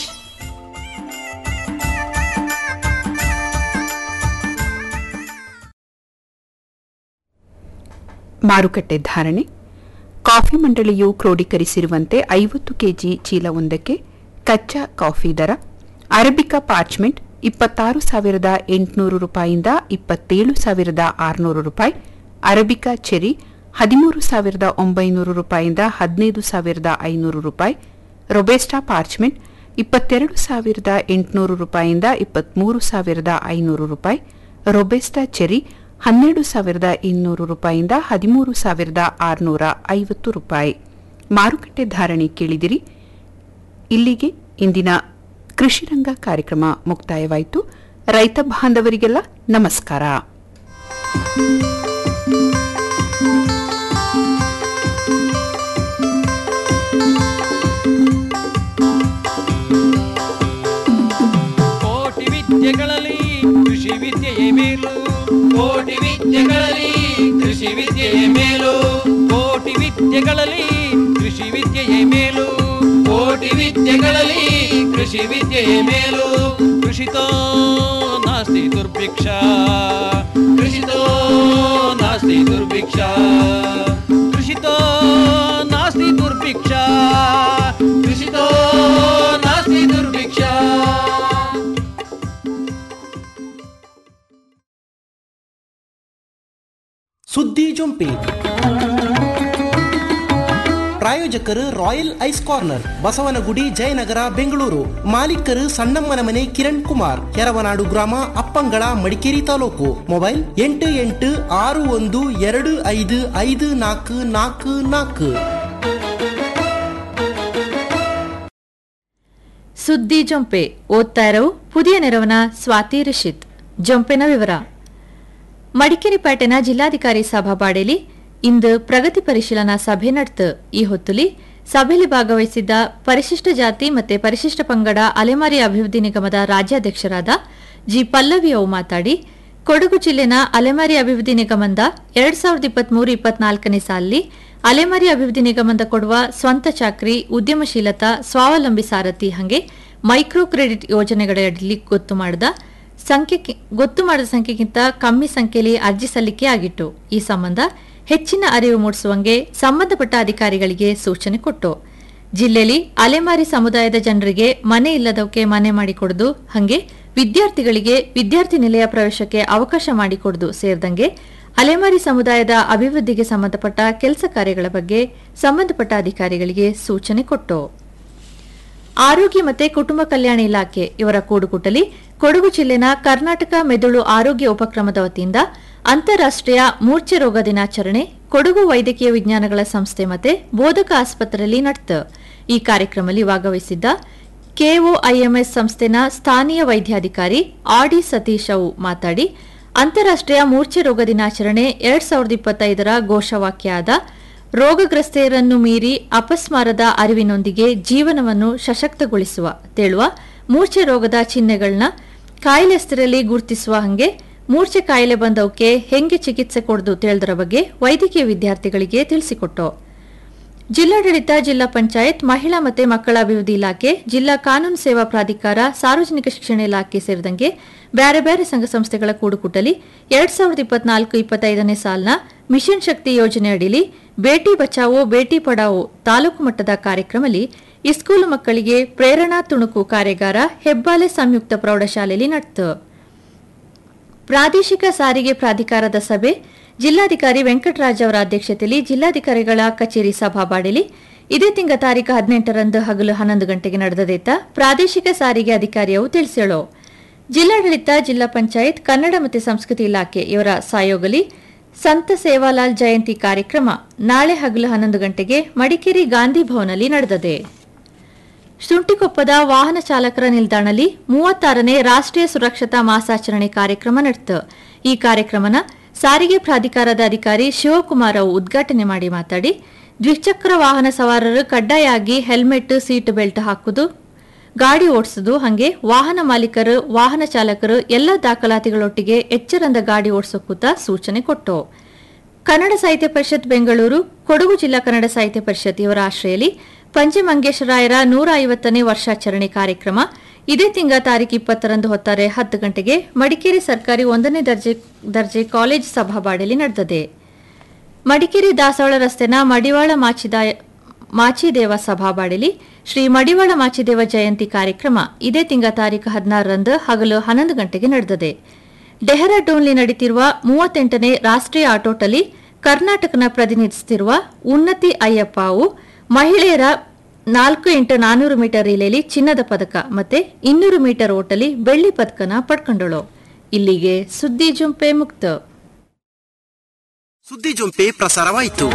[SPEAKER 1] ಮಾರುಕಟ್ಟೆ ಧಾರಣೆ ಕಾಫಿ ಮಂಡಳಿಯು ಕ್ರೋಢೀಕರಿಸಿರುವಂತೆ ಐವತ್ತು ಕೆಜಿ ಚೀಲವೊಂದಕ್ಕೆ ಕಚ್ಚಾ ಕಾಫಿ ದರ ಅರಬಿಕಾ ಪಾರ್ಚ್ಮೆಂಟ್ ಇಪ್ಪತ್ತಾರು ಸಾವಿರದ ಎಂಟುನೂರು ರೂಪಾಯಿಯಿಂದ ಇಪ್ಪತ್ತೇಳು ಸಾವಿರದ ಆರುನೂರು ರೂಪಾಯಿ ಅರಬಿಕಾ ಚೆರಿ ಹದಿಮೂರು ಸಾವಿರದ ಒಂಬೈನೂರು ರೂಪಾಯಿಯಿಂದ ಹದಿನೈದು ಸಾವಿರದ ಐನೂರು ರೂಪಾಯಿ ರೊಬೆಸ್ಟಾ ಪಾರ್ಚ್ಮೆಂಟ್ ಇಪ್ಪತ್ತೆರಡು ಸಾವಿರದ ಎಂಟುನೂರು ರೂಪಾಯಿಯಿಂದ ಇಪ್ಪತ್ಮೂರು ಸಾವಿರದ ಐನೂರು ರೂಪಾಯಿ ರೊಬೆಸ್ಟಾ ಚೆರಿ ಹನ್ನೆರಡು ಸಾವಿರದ ಇನ್ನೂರು ರೂಪಾಯಿಯಿಂದ ಹದಿಮೂರು ಸಾವಿರದ ಆರುನೂರ ಐವತ್ತು ರೂಪಾಯಿ ಮಾರುಕಟ್ಟೆ ಧಾರಣೆ ಕೇಳಿದಿರಿ ಇಲ್ಲಿಗೆ ಇಂದಿನ ಕೃಷಿರಂಗ ಕಾರ್ಯಕ್ರಮ ಮುಕ್ತಾಯವಾಯಿತು ರೈತ ಬಾಂಧವರಿಗೆಲ್ಲ ನಮಸ್ಕಾರ
[SPEAKER 2] ಕೋಟಿ ವಿದ್ಯೆಗಳಲ್ಲಿ ಕೃಷಿ ವಿದ್ಯೆಯೇ ಮೇಲು ಕೋಟಿ ವಿದ್ಯೆಗಳಲ್ಲಿ ಕೃಷಿ ವಿದ್ಯೆಯೇ ಮೇಲು ಕೋಟಿ ವಿದ್ಯೆಗಳಲ್ಲಿ ಕೃಷಿ ವಿದ್ಯೆಯೇ ಮೇಲು ಕೋಟಿ ವಿದ್ಯೆಗಳಲ್ಲಿ ಕೃಷಿ ವಿದ್ಯೆಯೇ ಮೇಲು ಕೃಷಿತೋ ನಾಸ್ತಿ ದುರ್ಭಿಕ್ಷ ಕೃಷಿತೋ ನಾಸ್ತಿ ದುರ್ಭಿಕ್ಷ ಕೃಷಿತೋ ನಾಸ್ತಿ ದುರ್ಭಿಕ್ಷ ಕೃಷಿತೋ ನಾಸ್ತಿ ದುರ್ಭಿಕ್ಷ
[SPEAKER 6] ಸುದ್ದಿ ಜೊಂಪಿ ಪ್ರಾಯೋಜಕರು royal ice corner Basavanagudi Jayanagar Bengaluru ಮಾಲೀಕರು ಸಣ್ಣಮ್ಮನ ಮನೆ ಕಿರಣ್ ಕುಮಾರ್ ಕೆರವನಾಡು ಗ್ರಾಮ ಅಪ್ಪಂಗಳ ಮಡಿಕೇರಿ ತಾಲೂಕು ಮೊಬೈಲ್ ಎಂಟು ಎಂಟು ಆರು ಒಂದು ಎರಡು ಐದು ಐದು ನಾಲ್ಕು ನಾಲ್ಕು ನಾಲ್ಕು
[SPEAKER 7] ಸುದ್ದಿ ಜೊಂಪೆ ಓದ್ತಾ ಇರೋ ಪುದಿಯ ನೆರವನ ಸ್ವಾತಿ ರಿಷಿತ್ ಜೊಂಪೆನ ವಿವರ ಮಡಿಕೇರಿ ಪೇಟೆನ ಜಿಲ್ಲಾಧಿಕಾರಿ ಸಭಾಬಾಡೆಲಿ ಇಂದು ಪ್ರಗತಿ ಪರಿಶೀಲನಾ ಸಭೆ ನಡೆತು ಈ ಹೊತ್ತುಲಿ ಸಭೆಯಲ್ಲಿ ಭಾಗವಹಿಸಿದ್ದ ಪರಿಶಿಷ್ಟ ಜಾತಿ ಮತ್ತು ಪರಿಶಿಷ್ಟ ಪಂಗಡ ಅಲೆಮಾರಿ ಅಭಿವೃದ್ಧಿ ನಿಗಮದ ರಾಜ್ಯಾಧ್ಯಕ್ಷರಾದ ಜಿ ಪಲ್ಲವಿ ಅವು ಮಾತಾಡಿ ಕೊಡಗು ಜಿಲ್ಲೆನ ಅಲೆಮಾರಿ ಅಭಿವೃದ್ಧಿ ನಿಗಮದ ಎರಡ್ ಸಾವಿರದ ಇಪ್ಪತ್ಮೂರು ಇಪ್ಪತ್ನಾಲ್ಕನೇ ಸಾಲಿನಲ್ಲಿ ಅಲೆಮಾರಿ ಅಭಿವೃದ್ಧಿ ನಿಗಮದ ಕೊಡುವ ಸ್ವಂತ ಚಾಕ್ರಿ ಉದ್ಯಮಶೀಲತಾ ಸ್ವಾವಲಂಬಿ ಸಾರಥಿ ಹಾಗೆ ಮೈಕ್ರೋ ಕ್ರೆಡಿಟ್ ಯೋಜನೆಗಳಡಿ ಗೊತ್ತು ಮಾಡಿದ ಸಂಖ್ಯೆ ಗೊತ್ತು ಮಾಡಿದ ಸಂಖ್ಯೆಗಿಂತ ಕಮ್ಮಿ ಸಂಖ್ಯೆಯಲ್ಲಿ ಅರ್ಜಿ ಸಲ್ಲಿಕೆ ಆಗಿತ್ತು ಈ ಸಂಬಂಧ ಹೆಚ್ಚಿನ ಅರಿವು ಮೂಡಿಸುವಂಗೆ ಸಂಬಂಧಪಟ್ಟ ಅಧಿಕಾರಿಗಳಿಗೆ ಸೂಚನೆ ಕೊಟ್ಟು ಜಿಲ್ಲೆಯಲ್ಲಿ ಅಲೆಮಾರಿ ಸಮುದಾಯದ ಜನರಿಗೆ ಮನೆ ಇಲ್ಲದವಕ್ಕೆ ಮನೆ ಮಾಡಿಕೊಡುದು ಹಾಗೆ ವಿದ್ಯಾರ್ಥಿಗಳಿಗೆ ವಿದ್ಯಾರ್ಥಿ ನಿಲಯ ಪ್ರವೇಶಕ್ಕೆ ಅವಕಾಶ ಮಾಡಿಕೊಡುದು ಸೇರಿದಂಗೆ ಅಲೆಮಾರಿ ಸಮುದಾಯದ ಅಭಿವೃದ್ಧಿಗೆ ಸಂಬಂಧಪಟ್ಟ ಕೆಲಸ ಕಾರ್ಯಗಳ ಬಗ್ಗೆ ಸಂಬಂಧಪಟ್ಟ ಅಧಿಕಾರಿಗಳಿಗೆ ಸೂಚನೆ ಕೊಟ್ಟು ಆರೋಗ್ಯ ಮತ್ತು ಕುಟುಂಬ ಕಲ್ಯಾಣ ಇಲಾಖೆ ಇವರ ಕೂಡುಕುಟಲಿ ಕೊಡಗು ಜಿಲ್ಲೆನ ಕರ್ನಾಟಕ ಮೆದುಳು ಆರೋಗ್ಯ ಉಪಕ್ರಮದ ವತಿಯಿಂದ ಅಂತಾರಾಷ್ಟ್ರೀಯ ಮೂರ್ಛೆ ರೋಗ ದಿನಾಚರಣೆ ಕೊಡಗು ವೈದ್ಯಕೀಯ ವಿಜ್ಞಾನಗಳ ಸಂಸ್ಥೆ ಮತ್ತೆ ಬೋಧಕ ಆಸ್ಪತ್ರೆಯಲ್ಲಿ ನಡೆತು ಈ ಕಾರ್ಯಕ್ರಮದಲ್ಲಿ ಭಾಗವಹಿಸಿದ್ದ ಕೆಒಐಎಂಎಸ್ ಸಂಸ್ಥೆನ ಸ್ಥಾನೀಯ ವೈದ್ಯಾಧಿಕಾರಿ ಆರ್ಡಿ ಸತೀಶ್ ಅವು ಮಾತಾಡಿ ಅಂತಾರಾಷ್ಟ್ರೀಯ ಮೂರ್ಛೆ ರೋಗ ದಿನಾಚರಣೆ ಎರಡ್ ಸಾವಿರದ ಇಪ್ಪತ್ತೈದರ ಘೋಷವಾಕ್ಯ ಆದ ರೋಗಗ್ರಸ್ತೆಯರನ್ನು ಮೀರಿ ಅಪಸ್ಮಾರದ ಅರಿವಿನೊಂದಿಗೆ ಜೀವನವನ್ನು ಸಶಕ್ತಗೊಳಿಸುವ ತೇಳುವ ಮೂರ್ಛೆ ರೋಗದ ಚಿಹ್ನೆಗಳನ್ನ ಕಾಯಿಲೆಸ್ತರಲ್ಲಿ ಗುರುತಿಸುವ ಹಂಗೆ ಮೂರ್ಛೆ ಕಾಯಿಲೆ ಬಂದವಕ್ಕೆ ಹೆಂಗೆ ಚಿಕಿತ್ಸೆ ಕೊಡದು ತಿಳಿದರ ಬಗ್ಗೆ ವೈದ್ಯಕೀಯ ವಿದ್ಯಾರ್ಥಿಗಳಿಗೆ ತಿಳಿಸಿಕೊಟ್ಟು ಜಿಲ್ಲಾಡಳಿತ ಜಿಲ್ಲಾ ಪಂಚಾಯತ್ ಮಹಿಳಾ ಮತ್ತು ಮಕ್ಕಳ ಅಭಿವೃದ್ಧಿ ಇಲಾಖೆ ಜಿಲ್ಲಾ ಕಾನೂನು ಸೇವಾ ಪ್ರಾಧಿಕಾರ ಸಾರ್ವಜನಿಕ ಶಿಕ್ಷಣ ಇಲಾಖೆ ಸೇರಿದಂಗೆ ಬೇರೆ ಬೇರೆ ಸಂಘ ಸಂಸ್ಥೆಗಳ ಕೂಡುಕುಟಲಿ ಎರಡ್ ಸಾವಿರದ ಇಪ್ಪತ್ನಾಲ್ಕು ಇಪ್ಪತ್ತೈದನೇ ಸಾಲಿನ ಮಿಷನ್ ಶಕ್ತಿ ಯೋಜನೆ ಅಡಿಲಿ ಬೇಟಿ ಬಚಾವೋ ಬೇಟಿ ಪಡಾವೋ ತಾಲೂಕು ಮಟ್ಟದ ಕಾರ್ಯಕ್ರಮದಲ್ಲಿ ಇಸ್ಕೂಲು ಮಕ್ಕಳಿಗೆ ಪ್ರೇರಣಾ ತುಣುಕು ಕಾರ್ಯಾಗಾರ ಹೆಬ್ಬಾಲೆ ಸಂಯುಕ್ತ ಪ್ರೌಢಶಾಲೆಯಲ್ಲಿ ನಡೆತು ಪ್ರಾದೇಶಿಕ ಸಾರಿಗೆ ಪ್ರಾಧಿಕಾರದ ಸಭೆ ಜಿಲ್ಲಾಧಿಕಾರಿ ವೆಂಕಟರಾಜ್ ಅವರ ಅಧ್ಯಕ್ಷತೆಯಲ್ಲಿ ಜಿಲ್ಲಾಧಿಕಾರಿಗಳ ಕಚೇರಿ ಸಭಾಬಾಡಿಲಿ ಇದೇ ತಿಂಗ ತಾರೀಕು ಹದಿನೆಂಟರಂದು ಹಗಲು ಹನ್ನೊಂದು ಗಂಟೆಗೆ ನಡೆದದೇತ ಪ್ರಾದೇಶಿಕ ಸಾರಿಗೆ ಅಧಿಕಾರಿಯವು ತಿಳಿಸ್ಯಾಳು ಜಿಲ್ಲಾಡಳಿತ ಜಿಲ್ಲಾ ಪಂಚಾಯತ್ ಕನ್ನಡ ಮತ್ತು ಸಂಸ್ಕೃತಿ ಇಲಾಖೆ ಇವರ ಸಹಯೋಗಲಿ ಸಂತ ಸೇವಾಲಾಲ್ ಜಯಂತಿ ಕಾರ್ಯಕ್ರಮ ನಾಳೆ ಹಗಲು ಹನ್ನೊಂದು ಗಂಟೆಗೆ ಮಡಿಕೇರಿ ಗಾಂಧಿ ಭವನಲ್ಲಿ ನಡೆದದೆ ಶುಂಠಿಕೊಪ್ಪದ ವಾಹನ ಚಾಲಕರ ನಿಲ್ದಾಣದಲ್ಲಿ ಮೂವತ್ತಾರನೇ ರಾಷ್ಟ್ರೀಯ ಸುರಕ್ಷತಾ ಮಾಸಾಚರಣೆ ಕಾರ್ಯಕ್ರಮ ನಡೆಯಿತು ಈ ಕಾರ್ಯಕ್ರಮನ ಸಾರಿಗೆ ಪ್ರಾಧಿಕಾರದ ಅಧಿಕಾರಿ ಶಿವಕುಮಾರ್ ಅವು ಉದ್ಘಾಟನೆ ಮಾಡಿ ಮಾತಾಡಿ ದ್ವಿಚಕ್ರ ವಾಹನ ಸವಾರರು ಕಡ್ಡಾಯಾಗಿ ಹೆಲ್ಮೆಟ್ ಸೀಟ್ ಬೆಲ್ಟ್ ಹಾಕುವುದು ಗಾಡಿ ಓಡಿಸುವುದು ಹಾಗೆ ವಾಹನ ಮಾಲೀಕರು ವಾಹನ ಚಾಲಕರು ಎಲ್ಲ ದಾಖಲಾತಿಗಳೊಟ್ಟಿಗೆ ಎಚ್ಚರಂದ ಗಾಡಿ ಓಡಿಸೋಕೂತ ಸೂಚನೆ ಕೊಟ್ಟು ಕನ್ನಡ ಸಾಹಿತ್ಯ ಪರಿಷತ್ ಬೆಂಗಳೂರು ಕೊಡಗು ಜಿಲ್ಲಾ ಕನ್ನಡ ಸಾಹಿತ್ಯ ಪರಿಷತ್ ಇವರ ಆಶ್ರಯಲ್ಲಿ ಪಂಚಮಂಗೇಶರಾಯರ ನೂರ ಐವತ್ತನೇ ವರ್ಷಾಚರಣೆ ಕಾರ್ಯಕ್ರಮ ಇದೇ ತಿಂಗಳ ತಾರೀಕು ಇಪ್ಪತ್ತರಂದು ಹೊತ್ತಾರೆ ಹತ್ತು ಗಂಟೆಗೆ ಮಡಿಕೇರಿ ಸರ್ಕಾರಿ ಒಂದನೇ ದರ್ಜೆ ದರ್ಜೆ ಕಾಲೇಜ್ ಸಭಾಬಾಡಿಯಲ್ಲಿ ನಡೆದಿದೆ ಮಡಿಕೇರಿ ದಾಸವಾಳ ರಸ್ತೆನ ಮಡಿವಾಳ ಮಾಚಿದಾಯ ಮಾಚಿದೇವ ಸಭಾಬಾಡಿಲಿ ಶ್ರೀ ಮಡಿವಾಳ ಮಾಚಿದೇವ ಜಯಂತಿ ಕಾರ್ಯಕ್ರಮ ಇದೇ ತಿಂಗಳ ತಾರೀಕು ಹದಿನಾರರಂದು ಹಗಲು ಹನ್ನೊಂದು ಗಂಟೆಗೆ ನಡೆದಿದೆ ಡೆಹ್ರಾಡೂನ್ಲಿ ನಡೀತಿರುವ ಮೂವತ್ತೆಂಟನೇ ರಾಷ್ಟ್ರೀಯ ಆಟೋಟಲ್ಲಿ ಕರ್ನಾಟಕನ ಪ್ರತಿನಿಧಿಸುತ್ತಿರುವ ಉನ್ನತಿ ಅಯ್ಯಪ್ಪವು ಮಹಿಳೆಯರ ನಾಲ್ಕು ಇಂಟು ನಾನೂರು ಮೀಟರ್ ರಿಲೇಲಿ ಚಿನ್ನದ ಪದಕ ಮತ್ತೆ ಇನ್ನೂರು ಮೀಟರ್ ಓಟಲಿ ಬೆಳ್ಳಿ ಪದಕನ ಪಡ್ಕೊಂಡಳು ಇಲ್ಲಿಗೆ ಸುದ್ದಿ ಜುಂಪೆ ಮುಕ್ತ
[SPEAKER 6] ಸುದ್ದಿ ಜೊಂಪೆ ಪ್ರಸಾರವಾಯಿತು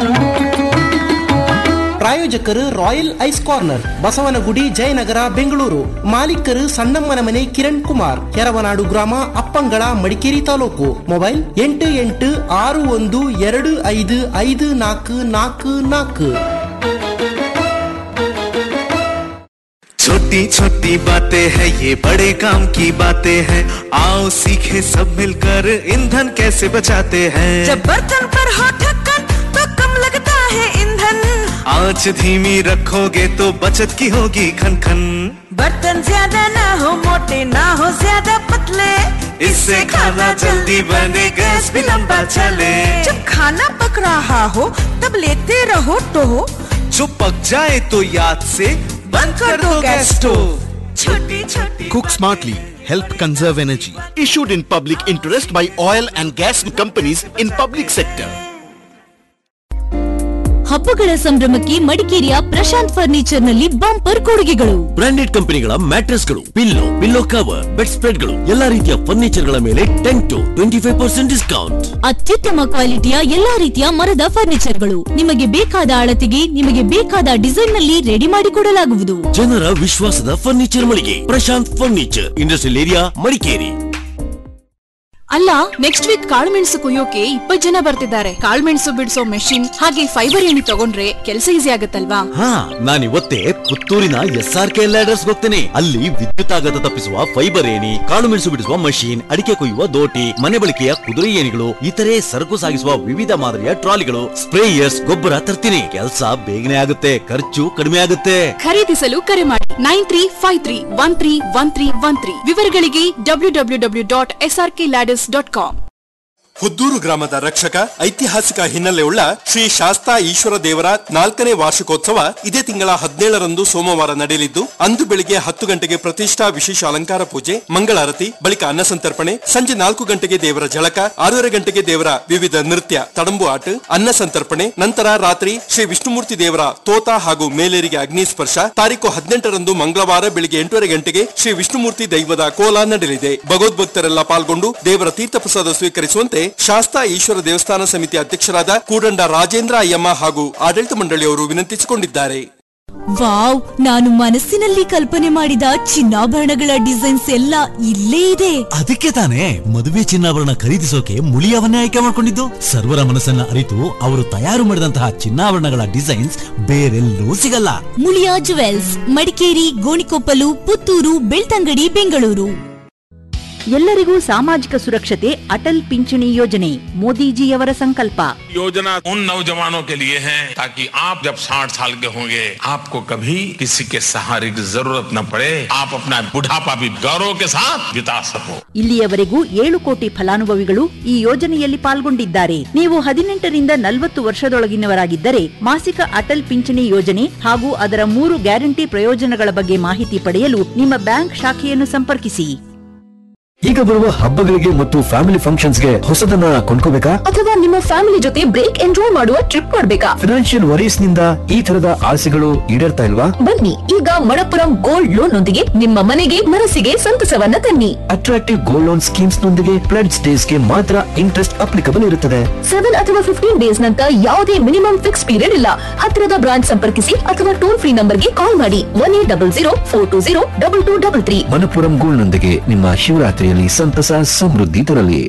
[SPEAKER 6] ಪ್ರಾಯೋಜಕರು royal ice corner Basavanagudi Jayanagar Bengaluru ಮಾಲೀಕರು ಸಣ್ಣಮ್ಮನ ಮನೆ ಕಿರಣ್ ಕುಮಾರ್ ಕೆರವನಾಡು ಗ್ರಾಮ ಅಪ್ಪಂಗಳ ಮಡಿಕೇರಿ ತಾಲೂಕು ಮೊಬೈಲ್ ಎಂಟು ಎಂಟು ಆರು ಒಂದು ಎರಡು ಐದು ಐದು ನಾಲ್ಕು ನಾಲ್ಕು ನಾಲ್ಕು
[SPEAKER 8] छोटी छोटी बातें हैं ये बड़े काम की बातें हैं आओ सीखे सब मिलकर ईंधन कैसे बचाते हैं
[SPEAKER 9] जब बर्तन पर हो ढक्कन तो कम लगता है ईंधन
[SPEAKER 8] आंच धीमी रखोगे तो बचत की होगी खन खन
[SPEAKER 9] बर्तन ज्यादा ना हो मोटे ना हो ज्यादा पतले
[SPEAKER 8] इससे खाना जल्दी बने गैस भी लंबा चले
[SPEAKER 9] जब खाना पक रहा हो तब लेते रहो तो
[SPEAKER 8] जो पक जाए तो याद से बंद कर दो गैस स्टोव
[SPEAKER 9] छोटी छोटी
[SPEAKER 10] Cook smartly. Help conserve energy. Issued in public interest by oil and gas companies in public sector.
[SPEAKER 11] ಹಬ್ಬಗಳ ಸಂಭ್ರಮಕ್ಕೆ ಮಡಿಕೇರಿಯ ಪ್ರಶಾಂತ್ ಫರ್ನಿಚರ್ ನಲ್ಲಿ ಬಂಪರ್ ಕೊಡುಗೆಗಳು
[SPEAKER 12] ಬ್ರಾಂಡೆಡ್ ಕಂಪನಿಗಳ ಮ್ಯಾಟ್ರೆಸ್ಗಳು ಪಿಲ್ಲೋ ಪಿಲ್ಲೋ ಕವರ್ ಬೆಡ್ ಸ್ಪ್ರೆಡ್ಗಳು ಎಲ್ಲಾ ರೀತಿಯ ಫರ್ನಿಚರ್ ಗಳ ಮೇಲೆ ten to twenty five percent discount
[SPEAKER 11] ಅತ್ಯುತ್ತಮ ಕ್ವಾಲಿಟಿಯ ಎಲ್ಲಾ ರೀತಿಯ ಮರದ ಫರ್ನಿಚರ್ಗಳು ನಿಮಗೆ ಬೇಕಾದ ಅಳತೆಗೆ ನಿಮಗೆ ಬೇಕಾದ ಡಿಸೈನ್ ನಲ್ಲಿ ರೆಡಿ ಮಾಡಿಕೊಡಲಾಗುವುದು
[SPEAKER 12] ಜನರ ವಿಶ್ವಾಸದ ಫರ್ನಿಚರ್ ಮಳಿಗೆ Prashanth furniture industrial area Madikeri
[SPEAKER 13] ಅಲ್ಲ ನೆಕ್ಸ್ಟ್ ವೀಕ್ ಕಾಳುಮೆಣಸು ಕೊಯ್ಯೋಕೆ ಇಪ್ಪತ್ ಜನ ಬರ್ತಿದ್ದಾರೆ ಕಾಳುಮೆಣಸು ಬಿಡಿಸೋ ಮೆಷಿನ್ ಹಾಗೆ ಫೈಬರ್ ಏಣಿ ತಗೊಂಡ್ರೆ ಕೆಲಸ ಈಸಿ ಆಗುತ್ತಲ್ವಾ
[SPEAKER 12] ಹಾ ನಾನಿವತ್ತೇ ಪುತ್ತೂರಿನ ಎಸ್ ಆರ್ ಕೆ ಲ್ಯಾಡರ್ಸ್ ಹೋಗ್ತೇನೆ ಅಲ್ಲಿ ವಿದ್ಯುತ್ ಆಘಾತ ತಪ್ಪಿಸುವ ಫೈಬರ್ ಏಣಿ ಕಾಳು ಮೆಣಸು ಬಿಡಿಸುವ ಮಷೀನ್ ಅಡಿಕೆ ಕೊಯ್ಯುವ ದೋಟಿ ಮನೆ ಬಳಕೆಯ ಕುದುರೆ ಏಣಿಗಳು ಇತರೆ ಸರಕು ಸಾಗಿಸುವ ವಿವಿಧ ಮಾದರಿಯ ಟ್ರಾಲಿಗಳು ಸ್ಪ್ರೇಯರ್ಸ್ ಗೊಬ್ಬರ ತರ್ತೀನಿ ಕೆಲಸ ಬೇಗನೆ ಆಗುತ್ತೆ ಖರ್ಚು ಕಡಿಮೆ ಆಗುತ್ತೆ
[SPEAKER 13] ಖರೀದಿಸಲು ಕರೆ ಮಾಡಿ nine three five three one three one three one three ವಿವರಗಳಿಗೆ W W W dot S R K ladders dot com
[SPEAKER 14] ಹುದ್ದೂರು ಗ್ರಾಮದ ರಕ್ಷಕ ಐತಿಹಾಸಿಕ ಹಿನ್ನೆಲೆಯುಳ್ಳ ಶ್ರೀ ಶಾಸ್ತಾ ಈಶ್ವರ ದೇವರ ನಾಲ್ಕನೇ ವಾರ್ಷಿಕೋತ್ಸವ ಇದೇ ತಿಂಗಳ ಹದಿನೇಳರಂದು ಸೋಮವಾರ ನಡೆಯಲಿದ್ದು ಅಂದು ಬೆಳಿಗ್ಗೆ ಹತ್ತು ಗಂಟೆಗೆ ಪ್ರತಿಷ್ಠಾ ವಿಶೇಷ ಅಲಂಕಾರ ಪೂಜೆ ಮಂಗಳಾರತಿ ಬಳಿಕ ಅನ್ನಸಂತರ್ಪಣೆ ಸಂಜೆ ನಾಲ್ಕು ಗಂಟೆಗೆ ದೇವರ ಜಳಕ ಆರೂವರೆ ಗಂಟೆಗೆ ದೇವರ ವಿವಿಧ ನೃತ್ಯ ತಡಂಬು ಆಟ ಅನ್ನ ಸಂತರ್ಪಣೆ ನಂತರ ರಾತ್ರಿ ಶ್ರೀ ವಿಷ್ಣುಮೂರ್ತಿ ದೇವರ ತೋತ ಹಾಗೂ ಮೇಲೇರಿಗೆ ಅಗ್ನಿ ಸ್ಪರ್ಶ ತಾರೀಕು ಹದಿನೆಂಟರಂದು ಮಂಗಳವಾರ ಬೆಳಿಗ್ಗೆ ಎಂಟೂವರೆ ಗಂಟೆಗೆ ಶ್ರೀ ವಿಷ್ಣುಮೂರ್ತಿ ದೈವದ ಕೋಲ ನಡೆಯಲಿದೆ ಭಗವದ್ಭಕ್ತರೆಲ್ಲ ಪಾಲ್ಗೊಂಡು ದೇವರ ತೀರ್ಥಪ್ರಸಾದ ಸ್ವೀಕರಿಸುವಂತೆ ಶಾಸ್ತಾ ಈಶ್ವರ ದೇವಸ್ಥಾನ ಸಮಿತಿ ಅಧ್ಯಕ್ಷರಾದ ಕೂಡಂಡ ರಾಜೇಂದ್ರ ಅಯ್ಯಮ್ಮ ಹಾಗೂ ಆಡಳಿತ ಮಂಡಳಿಯವರು ವಿನಂತಿಸಿಕೊಂಡಿದ್ದಾರೆ
[SPEAKER 11] ವಾವ್ ನಾನು ಮನಸ್ಸಿನಲ್ಲಿ ಕಲ್ಪನೆ ಮಾಡಿದ ಚಿನ್ನಾಭರಣಗಳ ಡಿಸೈನ್ಸ್ ಎಲ್ಲ ಇಲ್ಲೇ ಇದೆ
[SPEAKER 12] ಅದಕ್ಕೆ ತಾನೇ ಮದುವೆ ಚಿನ್ನಾಭರಣ ಖರೀದಿಸೋಕೆ ಮುಳಿಯವನ್ನೇ ಆಯ್ಕೆ ಮಾಡಿಕೊಂಡಿದ್ದು ಸರ್ವರ ಮನಸ್ಸನ್ನ ಅರಿತು ಅವರು ತಯಾರು ಮಾಡಿದಂತಹ ಚಿನ್ನಾಭರಣಗಳ ಡಿಸೈನ್ಸ್ ಬೇರೆಲ್ಲೂ ಸಿಗಲ್ಲ
[SPEAKER 11] ಮುಳಿಯಾ ಜುವೆಲ್ಸ್ ಮಡಿಕೇರಿ ಗೋಣಿಕೊಪ್ಪಲು ಪುತ್ತೂರು ಬೆಳ್ತಂಗಡಿ ಬೆಂಗಳೂರು
[SPEAKER 15] ಎಲ್ಲರಿಗೂ ಸಾಮಾಜಿಕ ಸುರಕ್ಷತೆ ಅಟಲ್ ಪಿಂಚಣಿ ಯೋಜನೆ ಮೋದಿಜಿಯವರ ಸಂಕಲ್ಪ
[SPEAKER 16] योजना उन नौजवानों के लिए है ताकि आप जब 60 साल के होंगे आपको कभी किसी के सहारे की जरूरत न पड़े आप अपना बुढ़ापा भी गौरव के साथ बिता सको
[SPEAKER 15] ಇಲ್ಲಿಯವರೆಗೂ ಏಳು ಕೋಟಿ ಫಲಾನುಭವಿಗಳು ಈ ಯೋಜನೆಯಲ್ಲಿ ಪಾಲ್ಗೊಂಡಿದ್ದಾರೆ ನೀವು ಹದಿನೆಂಟರಿಂದ ನಲವತ್ತು ವರ್ಷದೊಳಗಿನವರಾಗಿದ್ದರೆ ಮಾಸಿಕ ಅಟಲ್ ಪಿಂಚಣಿ ಯೋಜನೆ ಹಾಗೂ ಅದರ ಮೂರು ಗ್ಯಾರಂಟಿ ಪ್ರಯೋಜನಗಳ ಬಗ್ಗೆ ಮಾಹಿತಿ ಪಡೆಯಲು ನಿಮ್ಮ ಬ್ಯಾಂಕ್ ಶಾಖೆಯನ್ನು ಸಂಪರ್ಕಿಸಿ
[SPEAKER 17] ಈಗ ಬರುವ ಹಬ್ಬಗಳಿಗೆ ಮತ್ತು ಫ್ಯಾಮಿಲಿ ಫಂಕ್ಷನ್ಸ್ಗೆ ಹೊಸದನ್ನ ಕೊಂಡ್ಕೋಬೇಕಾ
[SPEAKER 13] ಅಥವಾ ನಿಮ್ಮ ಫ್ಯಾಮಿಲಿ ಜೊತೆ ಬ್ರೇಕ್ ಎಂಜಾಯ್ ಮಾಡುವ ಟ್ರಿಪ್ ಮಾಡ್ಬೇಕಾ
[SPEAKER 17] ಫಿನಾನ್ಷಿಯಲ್ ವರೀಸ್ ನಿಂದ ಈ ತರದ ಆಸೆಗಳು ಈಡೇರ್ತಾ ಇಲ್ವಾ
[SPEAKER 13] ಬನ್ನಿ ಈಗ ಮಣಪುರಂ ಗೋಲ್ಡ್ ಲೋನ್ ನೊಂದಿಗೆ ನಿಮ್ಮ ಮನೆಗೆ ಮನಸ್ಸಿಗೆ ಸಂತಸವನ್ನ ತನ್ನಿ
[SPEAKER 17] ಅಟ್ರಾಕ್ಟಿವ್ ಗೋಲ್ಡ್ ಲೋನ್ ಸ್ಕೀಮ್ಸ್ ನೊಂದಿಗೆ ಪ್ಲಡ್ ಡೇಸ್ ಗೆ ಮಾತ್ರ ಇಂಟ್ರೆಸ್ಟ್ ಅಪ್ಲಿಕಬಲ್ ಇರುತ್ತದೆ
[SPEAKER 13] ಸೆವೆನ್ ಅಥವಾ ಫಿಫ್ಟೀನ್ ಡೇಸ್ ನಂತರ ಯಾವುದೇ ಮಿನಿಮಮ್ ಫಿಕ್ಸ್ ಪೀರಿಯಡ್ ಇಲ್ಲ ಹತ್ತಿರದ ಬ್ರಾಂಚ್ ಸಂಪರ್ಕಿಸಿ ಅಥವಾ ಟೋಲ್ ಫ್ರೀ ನಂಬರ್ಗೆ ಕಾಲ್ ಮಾಡಿ one eight double zero four two zero double two double three
[SPEAKER 17] Manappuram gold ನೊಂದಿಗೆ ನಿಮ್ಮ ಶಿವರಾತ್ರಿಯಲ್ಲಿ ಸಂತಸ ಸಮೃದ್ಧಿ ತರಲಿ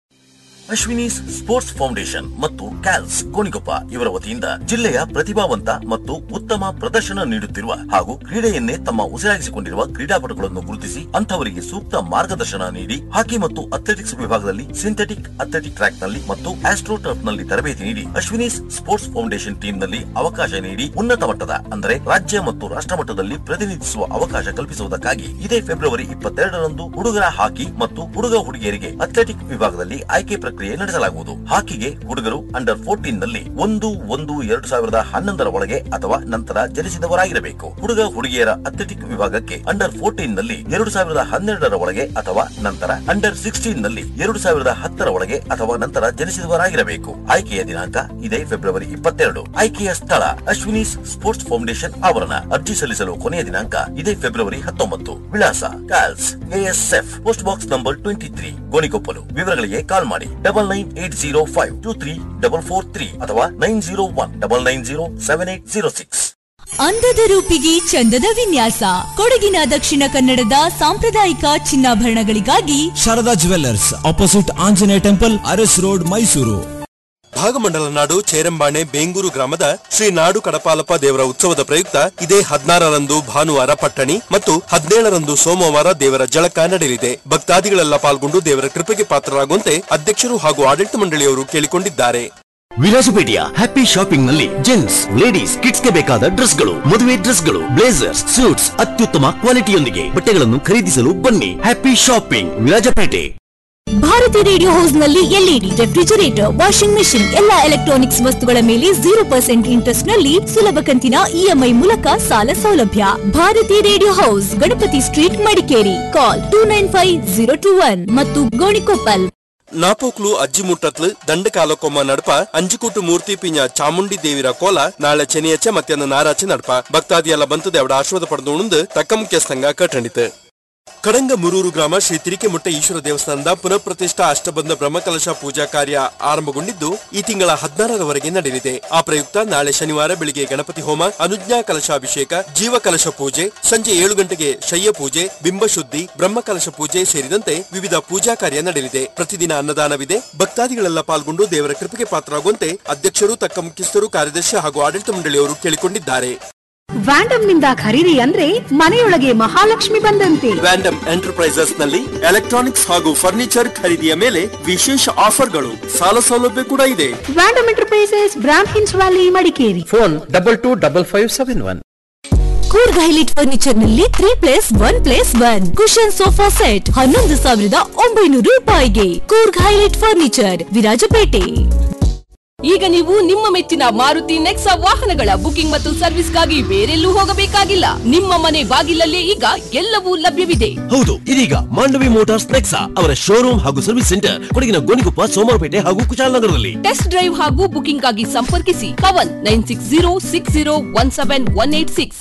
[SPEAKER 12] ಅಶ್ವಿನೀಸ್ ಸ್ಪೋರ್ಟ್ಸ್ ಫೌಂಡೇಶನ್ ಮತ್ತು ಕ್ಯಾಲ್ಸ್ ಗೋಣಿಗೊಪ್ಪ ಇವರ ವತಿಯಿಂದ ಜಿಲ್ಲೆಯ ಪ್ರತಿಭಾವಂತ ಮತ್ತು ಉತ್ತಮ ಪ್ರದರ್ಶನ ನೀಡುತ್ತಿರುವ ಹಾಗೂ ಕ್ರೀಡೆಯನ್ನೇ ತಮ್ಮ ಉಸಿರಾಗಿಸಿಕೊಂಡಿರುವ ಕ್ರೀಡಾಪಟುಗಳನ್ನು ಗುರುತಿಸಿ ಅಂತವರಿಗೆ ಸೂಕ್ತ ಮಾರ್ಗದರ್ಶನ ನೀಡಿ ಹಾಕಿ ಮತ್ತು ಅಥ್ಲೆಟಿಕ್ಸ್ ವಿಭಾಗದಲ್ಲಿ ಸಿಂಥೆಟಿಕ್ ಅಥ್ಲೆಟಿಕ್ ಟ್ರ್ಯಾಕ್ ನಲ್ಲಿ ಮತ್ತು ಆಸ್ಟ್ರೋ ಟರ್ಫ್ ನಲ್ಲಿ ತರಬೇತಿ ನೀಡಿ ಅಶ್ವಿನೀಸ್ ಸ್ಪೋರ್ಟ್ಸ್ ಫೌಂಡೇಶನ್ ಟೀಮ್ ನಲ್ಲಿ ಅವಕಾಶ ನೀಡಿ ಉನ್ನತ ಮಟ್ಟದ ಅಂದರೆ ರಾಜ್ಯ ಮತ್ತು ರಾಷ್ಟ್ರ ಮಟ್ಟದಲ್ಲಿ ಪ್ರತಿನಿಧಿಸುವ ಅವಕಾಶ ಕಲ್ಪಿಸುವುದಕ್ಕಾಗಿ ಇದೇ ಫೆಬ್ರವರಿ ಇಪ್ಪತ್ತೆರಡರಂದು ಹುಡುಗರ ಹಾಕಿ ಮತ್ತು ಹುಡುಗ ಹುಡುಗಿಯರಿಗೆ ಅಥ್ಲೆಟಿಕ್ ವಿಭಾಗದಲ್ಲಿ ಆಯ್ಕೆ ಪ್ರಕ್ರಿಯೆ ನಡೆಸಲಾಗುವುದು ಹಾಕಿಗೆ ಹುಡುಗರು ಅಂಡರ್ ಫೋರ್ಟೀನ್ ನಲ್ಲಿ ಒಂದು ಒಂದು ಎರಡು ಸಾವಿರದ ಹನ್ನೊಂದರ ಒಳಗೆ ಅಥವಾ ನಂತರ ಜನಿಸಿದವರಾಗಿರಬೇಕು ಹುಡುಗ ಹುಡುಗಿಯರ ಅಥ್ಲೆಟಿಕ್ ವಿಭಾಗಕ್ಕೆ ಅಂಡರ್ ಫೋರ್ಟೀನ್ ನಲ್ಲಿ ಎರಡು ಸಾವಿರದ ಹನ್ನೆರಡರ ಒಳಗೆ ಅಥವಾ ನಂತರ ಅಂಡರ್ ಸಿಕ್ಸ್ಟೀನ್ ನಲ್ಲಿ ಎರಡು ಸಾವಿರದ ಹತ್ತರ ಒಳಗೆ ಅಥವಾ ನಂತರ ಜನಿಸಿದವರಾಗಿರಬೇಕು ಆಯ್ಕೆಯ ದಿನಾಂಕ ಇದೇ ಫೆಬ್ರವರಿ ಇಪ್ಪತ್ತೆರಡು ಆಯ್ಕೆಯ ಸ್ಥಳ ಅಶ್ವಿನೀಸ್ ಸ್ಪೋರ್ಟ್ಸ್ ಫೌಂಡೇಶನ್ ಆವರಣ ಅರ್ಜಿ ಸಲ್ಲಿಸಲು ಕೊನೆಯ ದಿನಾಂಕ ಇದೇ ಫೆಬ್ರವರಿ ಹತ್ತೊಂಬತ್ತು ವಿಳಾಸ ಕಾಲ್ಸ್ ASF post box number twenty three Gonikoppal ವಿವರಗಳಿಗೆ ಕಾಲ್ ಮಾಡಿ double nine eight zero five two three double four three ಅಥವಾ nine zero one double nine zero seven eight zero six
[SPEAKER 11] ಅಂದದ ರೂಪಿಗೆ ಚಂದದ ವಿನ್ಯಾಸ ಕೊಡಗಿನ ದಕ್ಷಿಣ ಕನ್ನಡದ ಸಾಂಪ್ರದಾಯಿಕ ಚಿನ್ನಾಭರಣಗಳಿಗಾಗಿ
[SPEAKER 18] Sharada jewellers opposite Anjaneya temple Aras road Mysuru
[SPEAKER 14] Bhagamandala ನಾಡು ಚೇರಂಬಾಣೆ ಬೇಂಗೂರು ಗ್ರಾಮದ ಶ್ರೀ ನಾಡು ಕಡಪಾಲಪ್ಪ ದೇವರ ಉತ್ಸವದ ಪ್ರಯುಕ್ತ ಇದೇ ಹದಿನಾರರಂದು ಭಾನುವಾರ ಪಟ್ಟಣಿ ಮತ್ತು ಹದಿನೇಳರಂದು ಸೋಮವಾರ ದೇವರ ಜಳಕ ನಡೆಯಲಿದೆ ಭಕ್ತಾದಿಗಳೆಲ್ಲ ಪಾಲ್ಗೊಂಡು ದೇವರ ಕೃಪೆಗೆ ಪಾತ್ರರಾಗುವಂತೆ ಅಧ್ಯಕ್ಷರು ಹಾಗೂ ಆಡಳಿತ ಮಂಡಳಿಯವರು ಕೇಳಿಕೊಂಡಿದ್ದಾರೆ
[SPEAKER 12] ವಿಲಾಸಪೇಟೆಯ ಹ್ಯಾಪಿ ಶಾಪಿಂಗ್ ನಲ್ಲಿ ಜೆಂಟ್ಸ್ ಲೇಡೀಸ್ ಕಿಡ್ಸ್ ಗೆ ಬೇಕಾದ ಡ್ರೆಸ್ಗಳು ಮದುವೆ ಡ್ರೆಸ್ಗಳು ಬ್ಲೇಸರ್ಸ್ ಸೂಟ್ಸ್ ಅತ್ಯುತ್ತಮ ಕ್ವಾಲಿಟಿಯೊಂದಿಗೆ ಬಟ್ಟೆಗಳನ್ನು ಖರೀದಿಸಲು ಬನ್ನಿ happy shopping Virajpet
[SPEAKER 11] Bharathi radio house ನಲ್ಲಿ ಎಲ್ಇಡಿ ರೆಫ್ರಿಜರೇಟರ್ ವಾಷಿಂಗ್ ಮೆಷಿನ್ ಎಲ್ಲಾ ಎಲೆಕ್ಟ್ರಾನಿಕ್ಸ್ ವಸ್ತುಗಳ ಮೇಲೆ ಜೀರೋ ಪರ್ಸೆಂಟ್ ಇಂಟ್ರೆಸ್ಟ್ ನಲ್ಲಿ ಸುಲಭ ಕಂತಿನ ಇಎಂಐ ಮೂಲಕ ಸಾಲ ಸೌಲಭ್ಯ Bharathi radio house Ganapathi street Madikeri call two nine five zero two one ಮತ್ತು ಗೋಣಿಕೊಪ್ಪಲ್
[SPEAKER 14] ನಾಪೋಕ್ಲು ಅಜ್ಜಿಮುಟ್ಟತ್ಲು ದಂಡಕಾಲಕೊಮ್ಮ ನಡಪ ಅಂಜಿಕೂಟು ಮೂರ್ತಿ ಪಿಂಜ ಚಾಮುಂಡಿ ದೇವಿರ ಕೋಲ ನಾಳೆ ಚೆನಿಯಚ್ಚ ಮಧ್ಯಾಹ್ನ ನಾರಾಚೆ ನಡಪ ಭಕ್ತಾದಿಯೆಲ್ಲ ಬಂತು ದೇವಡ ಆಶ್ವಾದ ಪಡೆದು ಉಣಂದು ತಕ್ಕ ಮುಖ್ಯಸ್ಥಂಗ ಕಟ್ಟಣಿತು ಕಡಂಗ ಮುರೂರು ಗ್ರಾಮ ಶ್ರೀ ತಿರಿಕೆಮುಟ್ಟ ಈಶ್ವರ ದೇವಸ್ಥಾನದ ಪುನಃ ಪ್ರತಿಷ್ಠಾ ಅಷ್ಟಬಂಧ ಬ್ರಹ್ಮಕಲಶ ಪೂಜಾ ಕಾರ್ಯ ಆರಂಭಗೊಂಡಿದ್ದು ಈ ತಿಂಗಳ ಹದಿನಾರರವರೆಗೆ ನಡೆಯಲಿದೆ ಆ ಪ್ರಯುಕ್ತ ನಾಳೆ ಶನಿವಾರ ಬೆಳಿಗ್ಗೆ ಗಣಪತಿ ಹೋಮ ಅನುಜ್ಞಾ ಕಲಶಾಭಿಷೇಕ ಜೀವ ಕಲಶ ಪೂಜೆ ಸಂಜೆ ಏಳು ಗಂಟೆಗೆ ಶಯ್ಯ ಪೂಜೆ ಬಿಂಬಶುದ್ಧಿ ಬ್ರಹ್ಮಕಲಶ ಪೂಜೆ ಸೇರಿದಂತೆ ವಿವಿಧ ಪೂಜಾ ಕಾರ್ಯ ನಡೆಯಲಿದೆ ಪ್ರತಿದಿನ ಅನ್ನದಾನವಿದೆ ಭಕ್ತಾದಿಗಳೆಲ್ಲ ಪಾಲ್ಗೊಂಡು ದೇವರ ಕೃಪೆಗೆ ಪಾತ್ರರಾಗುವಂತೆ ಅಧ್ಯಕ್ಷರು ತಕ್ಕ ಮುಖ್ಯಸ್ಥರು ಕಾರ್ಯದರ್ಶಿ ಹಾಗೂ ಆಡಳಿತ ಮಂಡಳಿಯವರು ಕೇಳಿಕೊಂಡಿದ್ದಾರೆ
[SPEAKER 19] ವ್ಯಾಂಡಮ್ ನಿಂದ ಖರೀದಿ ಅಂದ್ರೆ ಮನೆಯೊಳಗೆ ಮಹಾಲಕ್ಷ್ಮಿ ಬಂದಂತೆ
[SPEAKER 14] ವ್ಯಾಂಡಮ್ ಎಂಟರ್ಪ್ರೈಸಸ್ ನಲ್ಲಿ ಎಲೆಕ್ಟ್ರಾನಿಕ್ಸ್ ಹಾಗೂ ಫರ್ನಿಚರ್ ಖರೀದಿಯ ಮೇಲೆ ವಿಶೇಷ ಆಫರ್ಗಳು ಸಾಲ ಸೌಲಭ್ಯ ಕೂಡ ಇದೆ
[SPEAKER 19] ವ್ಯಾಂಡಮ್ ಎಂಟರ್ಪ್ರೈಸಸ್ ಬ್ರಾಮ್ ಹಿನ್ಸ್ valley Madikeri
[SPEAKER 20] phone double two double five seven one
[SPEAKER 11] Coorg highlight furniture ನಲ್ಲಿ three plus one plus one cushion sofa set ಹನ್ನೊಂದು ಸಾವಿರದ ಒಂಬೈನೂರು ರೂಪಾಯಿಗೆ ಕೂರ್ಗ್ ಹೈಲೈಟ್ ಫರ್ನಿಚರ್ ವಿರಾಜಪೇಟೆ
[SPEAKER 13] ಈಗ ನೀವು ನಿಮ್ಮ ಮೆಚ್ಚಿನ ಮಾರುತಿ ನೆಕ್ಸಾ ವಾಹನಗಳ ಬುಕಿಂಗ್ ಮತ್ತು ಸರ್ವಿಸ್ಗಾಗಿ ಬೇರೆಲ್ಲೂ ಹೋಗಬೇಕಾಗಿಲ್ಲ ನಿಮ್ಮ ಮನೆ ಬಾಗಿಲಲ್ಲೇ ಈಗ ಎಲ್ಲವೂ ಲಭ್ಯವಿದೆ
[SPEAKER 12] ಹೌದು ಇದೀಗ ಮಾಂಡವಿ ಮೋಟಾರ್ಸ್ ನೆಕ್ಸಾ ಅವರ ಶೋರೂಮ್ ಹಾಗೂ ಸರ್ವಿಸ್ ಸೆಂಟರ್ ಕೊಡಗಿನ ಗೋಣಿಕೊಪ್ಪ ಸೋಮವಾರಪೇಟೆ ಹಾಗೂ ಕುಶಾಲನಗರದಲ್ಲಿ
[SPEAKER 13] ಟೆಸ್ಟ್ ಡ್ರೈವ್ ಹಾಗೂ ಬುಕಿಂಗ್ ಗಾಗಿ ಸಂಪರ್ಕಿಸಿ Pavan nine six zero six zero one seven one eight six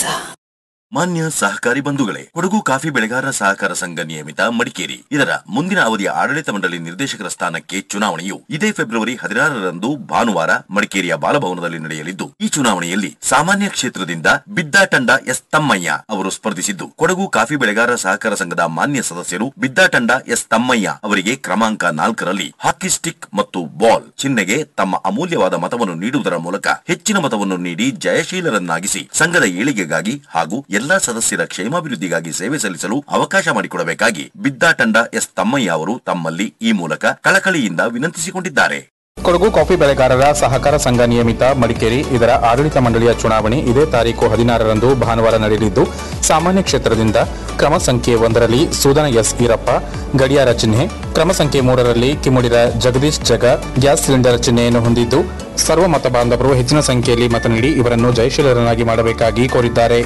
[SPEAKER 12] ಮಾನ್ಯ ಸಹಕಾರಿ ಬಂಧುಗಳೇ ಕೊಡಗು ಕಾಫಿ ಬೆಳೆಗಾರರ ಸಹಕಾರ ಸಂಘ ನಿಯಮಿತ ಮಡಿಕೇರಿ ಇದರ ಮುಂದಿನ ಅವಧಿಯ ಆಡಳಿತ ಮಂಡಳಿ ನಿರ್ದೇಶಕರ ಸ್ಥಾನಕ್ಕೆ ಚುನಾವಣೆಯು ಇದೇ ಫೆಬ್ರವರಿ ಹದಿನಾರರಂದು ಭಾನುವಾರ ಮಡಿಕೇರಿಯ ಬಾಲಭವನದಲ್ಲಿ ನಡೆಯಲಿದ್ದು ಈ ಚುನಾವಣೆಯಲ್ಲಿ ಸಾಮಾನ್ಯ ಕ್ಷೇತ್ರದಿಂದ ಬಿದ್ದಾಟಂಡ ಎಸ್ ತಮ್ಮಯ್ಯ ಅವರು ಸ್ಪರ್ಧಿಸಿದ್ದು ಕೊಡಗು ಕಾಫಿ ಬೆಳೆಗಾರರ ಸಹಕಾರ ಸಂಘದ ಮಾನ್ಯ ಸದಸ್ಯರು ಬಿದ್ದಾಟಂಡ ಎಸ್ ತಮ್ಮಯ್ಯ ಅವರಿಗೆ ಕ್ರಮಾಂಕ ನಾಲ್ಕರಲ್ಲಿ ಹಾಕಿ ಸ್ಟಿಕ್ ಮತ್ತು ಬಾಲ್ ಚಿಹ್ನೆಗೆ ತಮ್ಮ ಅಮೂಲ್ಯವಾದ ಮತವನ್ನು ನೀಡುವುದರ ಮೂಲಕ ಹೆಚ್ಚಿನ ಮತವನ್ನು ನೀಡಿ ಜಯಶೀಲರನ್ನಾಗಿಸಿ ಸಂಘದ ಏಳಿಗೆಗಾಗಿ ಹಾಗೂ
[SPEAKER 21] ಎಲ್ಲಾ ಸದಸ್ಯರ ಕ್ಷೇಮಾಭಿವೃದ್ಧಿಗಾಗಿ ಸೇವೆ ಸಲ್ಲಿಸಲು ಅವಕಾಶ ಮಾಡಿಕೊಡಬೇಕಾಗಿ ಬಿದ್ದಾ ತಂಡ ಎಸ್ ತಮ್ಮಯ್ಯ ಅವರು ತಮ್ಮಲ್ಲಿ ಈ ಮೂಲಕ ಕಳಕಳಿಯಿಂದ ವಿನಂತಿಸಿಕೊಂಡಿದ್ದಾರೆ
[SPEAKER 22] ಕೊಡಗು ಕಾಫಿ ಬೆಳೆಗಾರರ ಸಹಕಾರ ಸಂಘ ನಿಯಮಿತ ಮಡಿಕೇರಿ ಇದರ ಆಡಳಿತ ಮಂಡಳಿಯ ಚುನಾವಣೆ ಇದೇ ತಾರೀಕು ಹದಿನಾರರಂದು ಭಾನುವಾರ ನಡೆಯಲಿದ್ದು ಸಾಮಾನ್ಯ ಕ್ಷೇತ್ರದಿಂದ ಕ್ರಮ ಸಂಖ್ಯೆ ಒಂದರಲ್ಲಿ ಸೂದನ ಎಸ್ ಈರಪ್ಪ ಗಡಿಯಾರ ಚಿಹ್ನೆ ಕ್ರಮ ಸಂಖ್ಯೆ ಮೂರರಲ್ಲಿ ಕಿಮುಡಿರ ಜಗದೀಶ್ ಜಗ ಗ್ಯಾಸ್ ಸಿಲಿಂಡರ್ ಚಿಹ್ನೆಯನ್ನು ಹೊಂದಿದ್ದು ಸರ್ವ ಮತ ಬಾಂಧವರು ಹೆಚ್ಚಿನ ಸಂಖ್ಯೆಯಲ್ಲಿ ಮತ ನೀಡಿ ಇವರನ್ನು ಜಯಶೀಲರನ್ನಾಗಿ ಮಾಡಬೇಕಾಗಿ ಕೋರಿದ್ದಾರೆ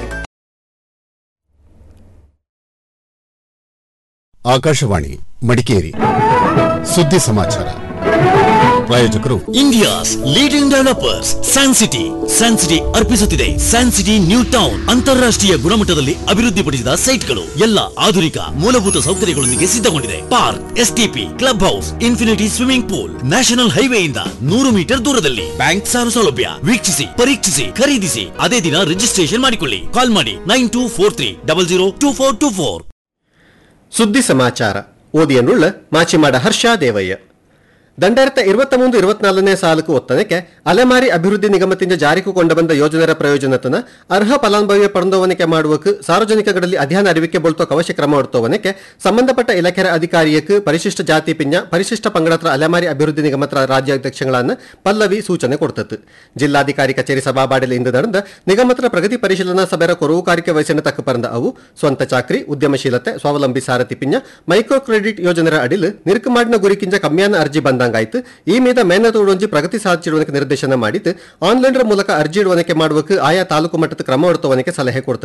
[SPEAKER 23] ಆಕಾಶವಾಣಿ ಮಡಿಕೇರಿ ಸುದ್ದಿ ಸಮಾಚಾರ ಪ್ರಾಯೋಜಕರು
[SPEAKER 12] India's leading developers San City San City ಅರ್ಪಿಸುತ್ತಿದೆ ಸ್ಯಾನ್ ಸಿಟಿ ನ್ಯೂ ಟೌನ್ ಅಂತಾರಾಷ್ಟ್ರೀಯ ಗುಣಮಟ್ಟದಲ್ಲಿ ಅಭಿವೃದ್ಧಿಪಡಿಸಿದ ಸೈಟ್ಗಳು ಎಲ್ಲ ಆಧುನಿಕ ಮೂಲಭೂತ ಸೌಕರ್ಯಗಳೊಂದಿಗೆ ಸಿದ್ಧಗೊಂಡಿದೆ park STP club house infinity swimming pool national ಹೈವೇಯಿಂದ ನೂರು ಮೀಟರ್ ದೂರದಲ್ಲಿ ಬ್ಯಾಂಕ್ ಸಾಲ ಸೌಲಭ್ಯ ವೀಕ್ಷಿಸಿ ಪರೀಕ್ಷಿಸಿ ಖರೀದಿಸಿ ಅದೇ ದಿನ ರಿಜಿಸ್ಟ್ರೇಷನ್ ಮಾಡಿಕೊಳ್ಳಿ ಕಾಲ್ ಮಾಡಿ nine two four three double zero two four two four
[SPEAKER 24] ಸುದ್ದಿ ಸಮಾಚಾರ ಓದಿಯನ್ನುಳ್ಳ ಮಾಚಿಮಾಡ ಹರ್ಷ ದೇವಯ್ಯ ದಂಡಾಯಿರತ್ತ ಇರುವತ್ತ ಮೂಂದು ಇರುವತ್ನಾಲ್ಕನೇ ಸಾಲಕು ಒತ್ತನಕ್ಕೆ ಅಲೆಮಾರಿ ಅಭಿವೃದ್ಧಿ ನಿಗಮದಿಂದ ಜಾರಿಗೆ ಕೊಂಡ ಬಂದ ಯೋಜನೆರ ಪ್ರಯೋಜನತನ ಅರ್ಹ ಫಲಾನುಭವಿಯ ಪಡೆದವನಿಕೆ ಮಾಡುವಕ್ಕೆ ಸಾರ್ವಜನಿಕಗಳಲ್ಲಿ ಅಧ್ಯಯನ ಅರಿವಿಕೆ ಬೋಳ್ತೋ ಅವಶ್ಯ ಕ್ರಮ ಹೊಡ್ತೋವನಕ್ಕೆ ಸಂಬಂಧಪಟ್ಟ ಇಲಾಖೆಯ ಅಧಿಕಾರಿಯಕ್ಕೆ ಪರಿಶಿಷ್ಟ ಜಾತಿ ಪಿಂಜ ಪರಿಶಿಷ್ಟ ಪಂಗಡತ್ರ ಅಲೆಮಾರಿ ಅಭಿವೃದ್ಧಿ ನಿಗಮತ್ರ ರಾಜ್ಯಾಧ್ಯಕ್ಷಗಳನ್ನ ಪಲ್ಲವಿ ಸೂಚನೆ ಕೊಡ್ತತ್ತು ಜಿಲ್ಲಾಧಿಕಾರಿ ಕಚೇರಿ ಸಭಾಬಾಡಿಲಿ ಇಂದು ನಡೆದ ನಿಗಮತ್ರ ಪ್ರಗತಿ ಪರಿಶೀಲನಾ ಸಭೆಯ ಕೊರವು ಕಾರ್ಯ ವಹಿಸಿನ ತಕ್ಕ ಪರಂದ ಅವು ಸ್ವಂತ ಚಾಕ್ರಿ ಉದ್ಯಮಶೀಲತೆ ಸ್ವಾವಲಂಬಿ ಸಾರಥಿ ಪಿಂಜ ಮೈಕ್ರೋ ಕ್ರೆಡಿಟ್ ಯೋಜನೆರ ಅಡಿಲ್ ನಿರುಕು ಮಾಡಿನ ಗುರಿಕಿಂಜ ಕಮ್ಮಿಯಾನ ಅರ್ಜಿ ಬಂದಂಗಾಯ್ತು ಈ ಮೀದ ಮೇನ ತೋಡೊಂಜಿ ಪ್ರಗತಿ ಸಾಧಿಸಿಡುವನಕ್ಕೆ ನಿರ್ದೇಶನ ಮಾಡಿದ್ದು ಆನ್ಲೈನ್ ಮೂಲಕ ಅರ್ಜಿ ಇಡುವನಕ್ಕೆ ಮಾಡುವಕ್ಕೆ ಆಯಾ ತಾಲೂಕು ಮಟ್ಟದ ಕ್ರಮ ಹೊಡ್ತುವನಕ್ಕೆ ಸಲಹೆ ಕೊಡ್ತದೆ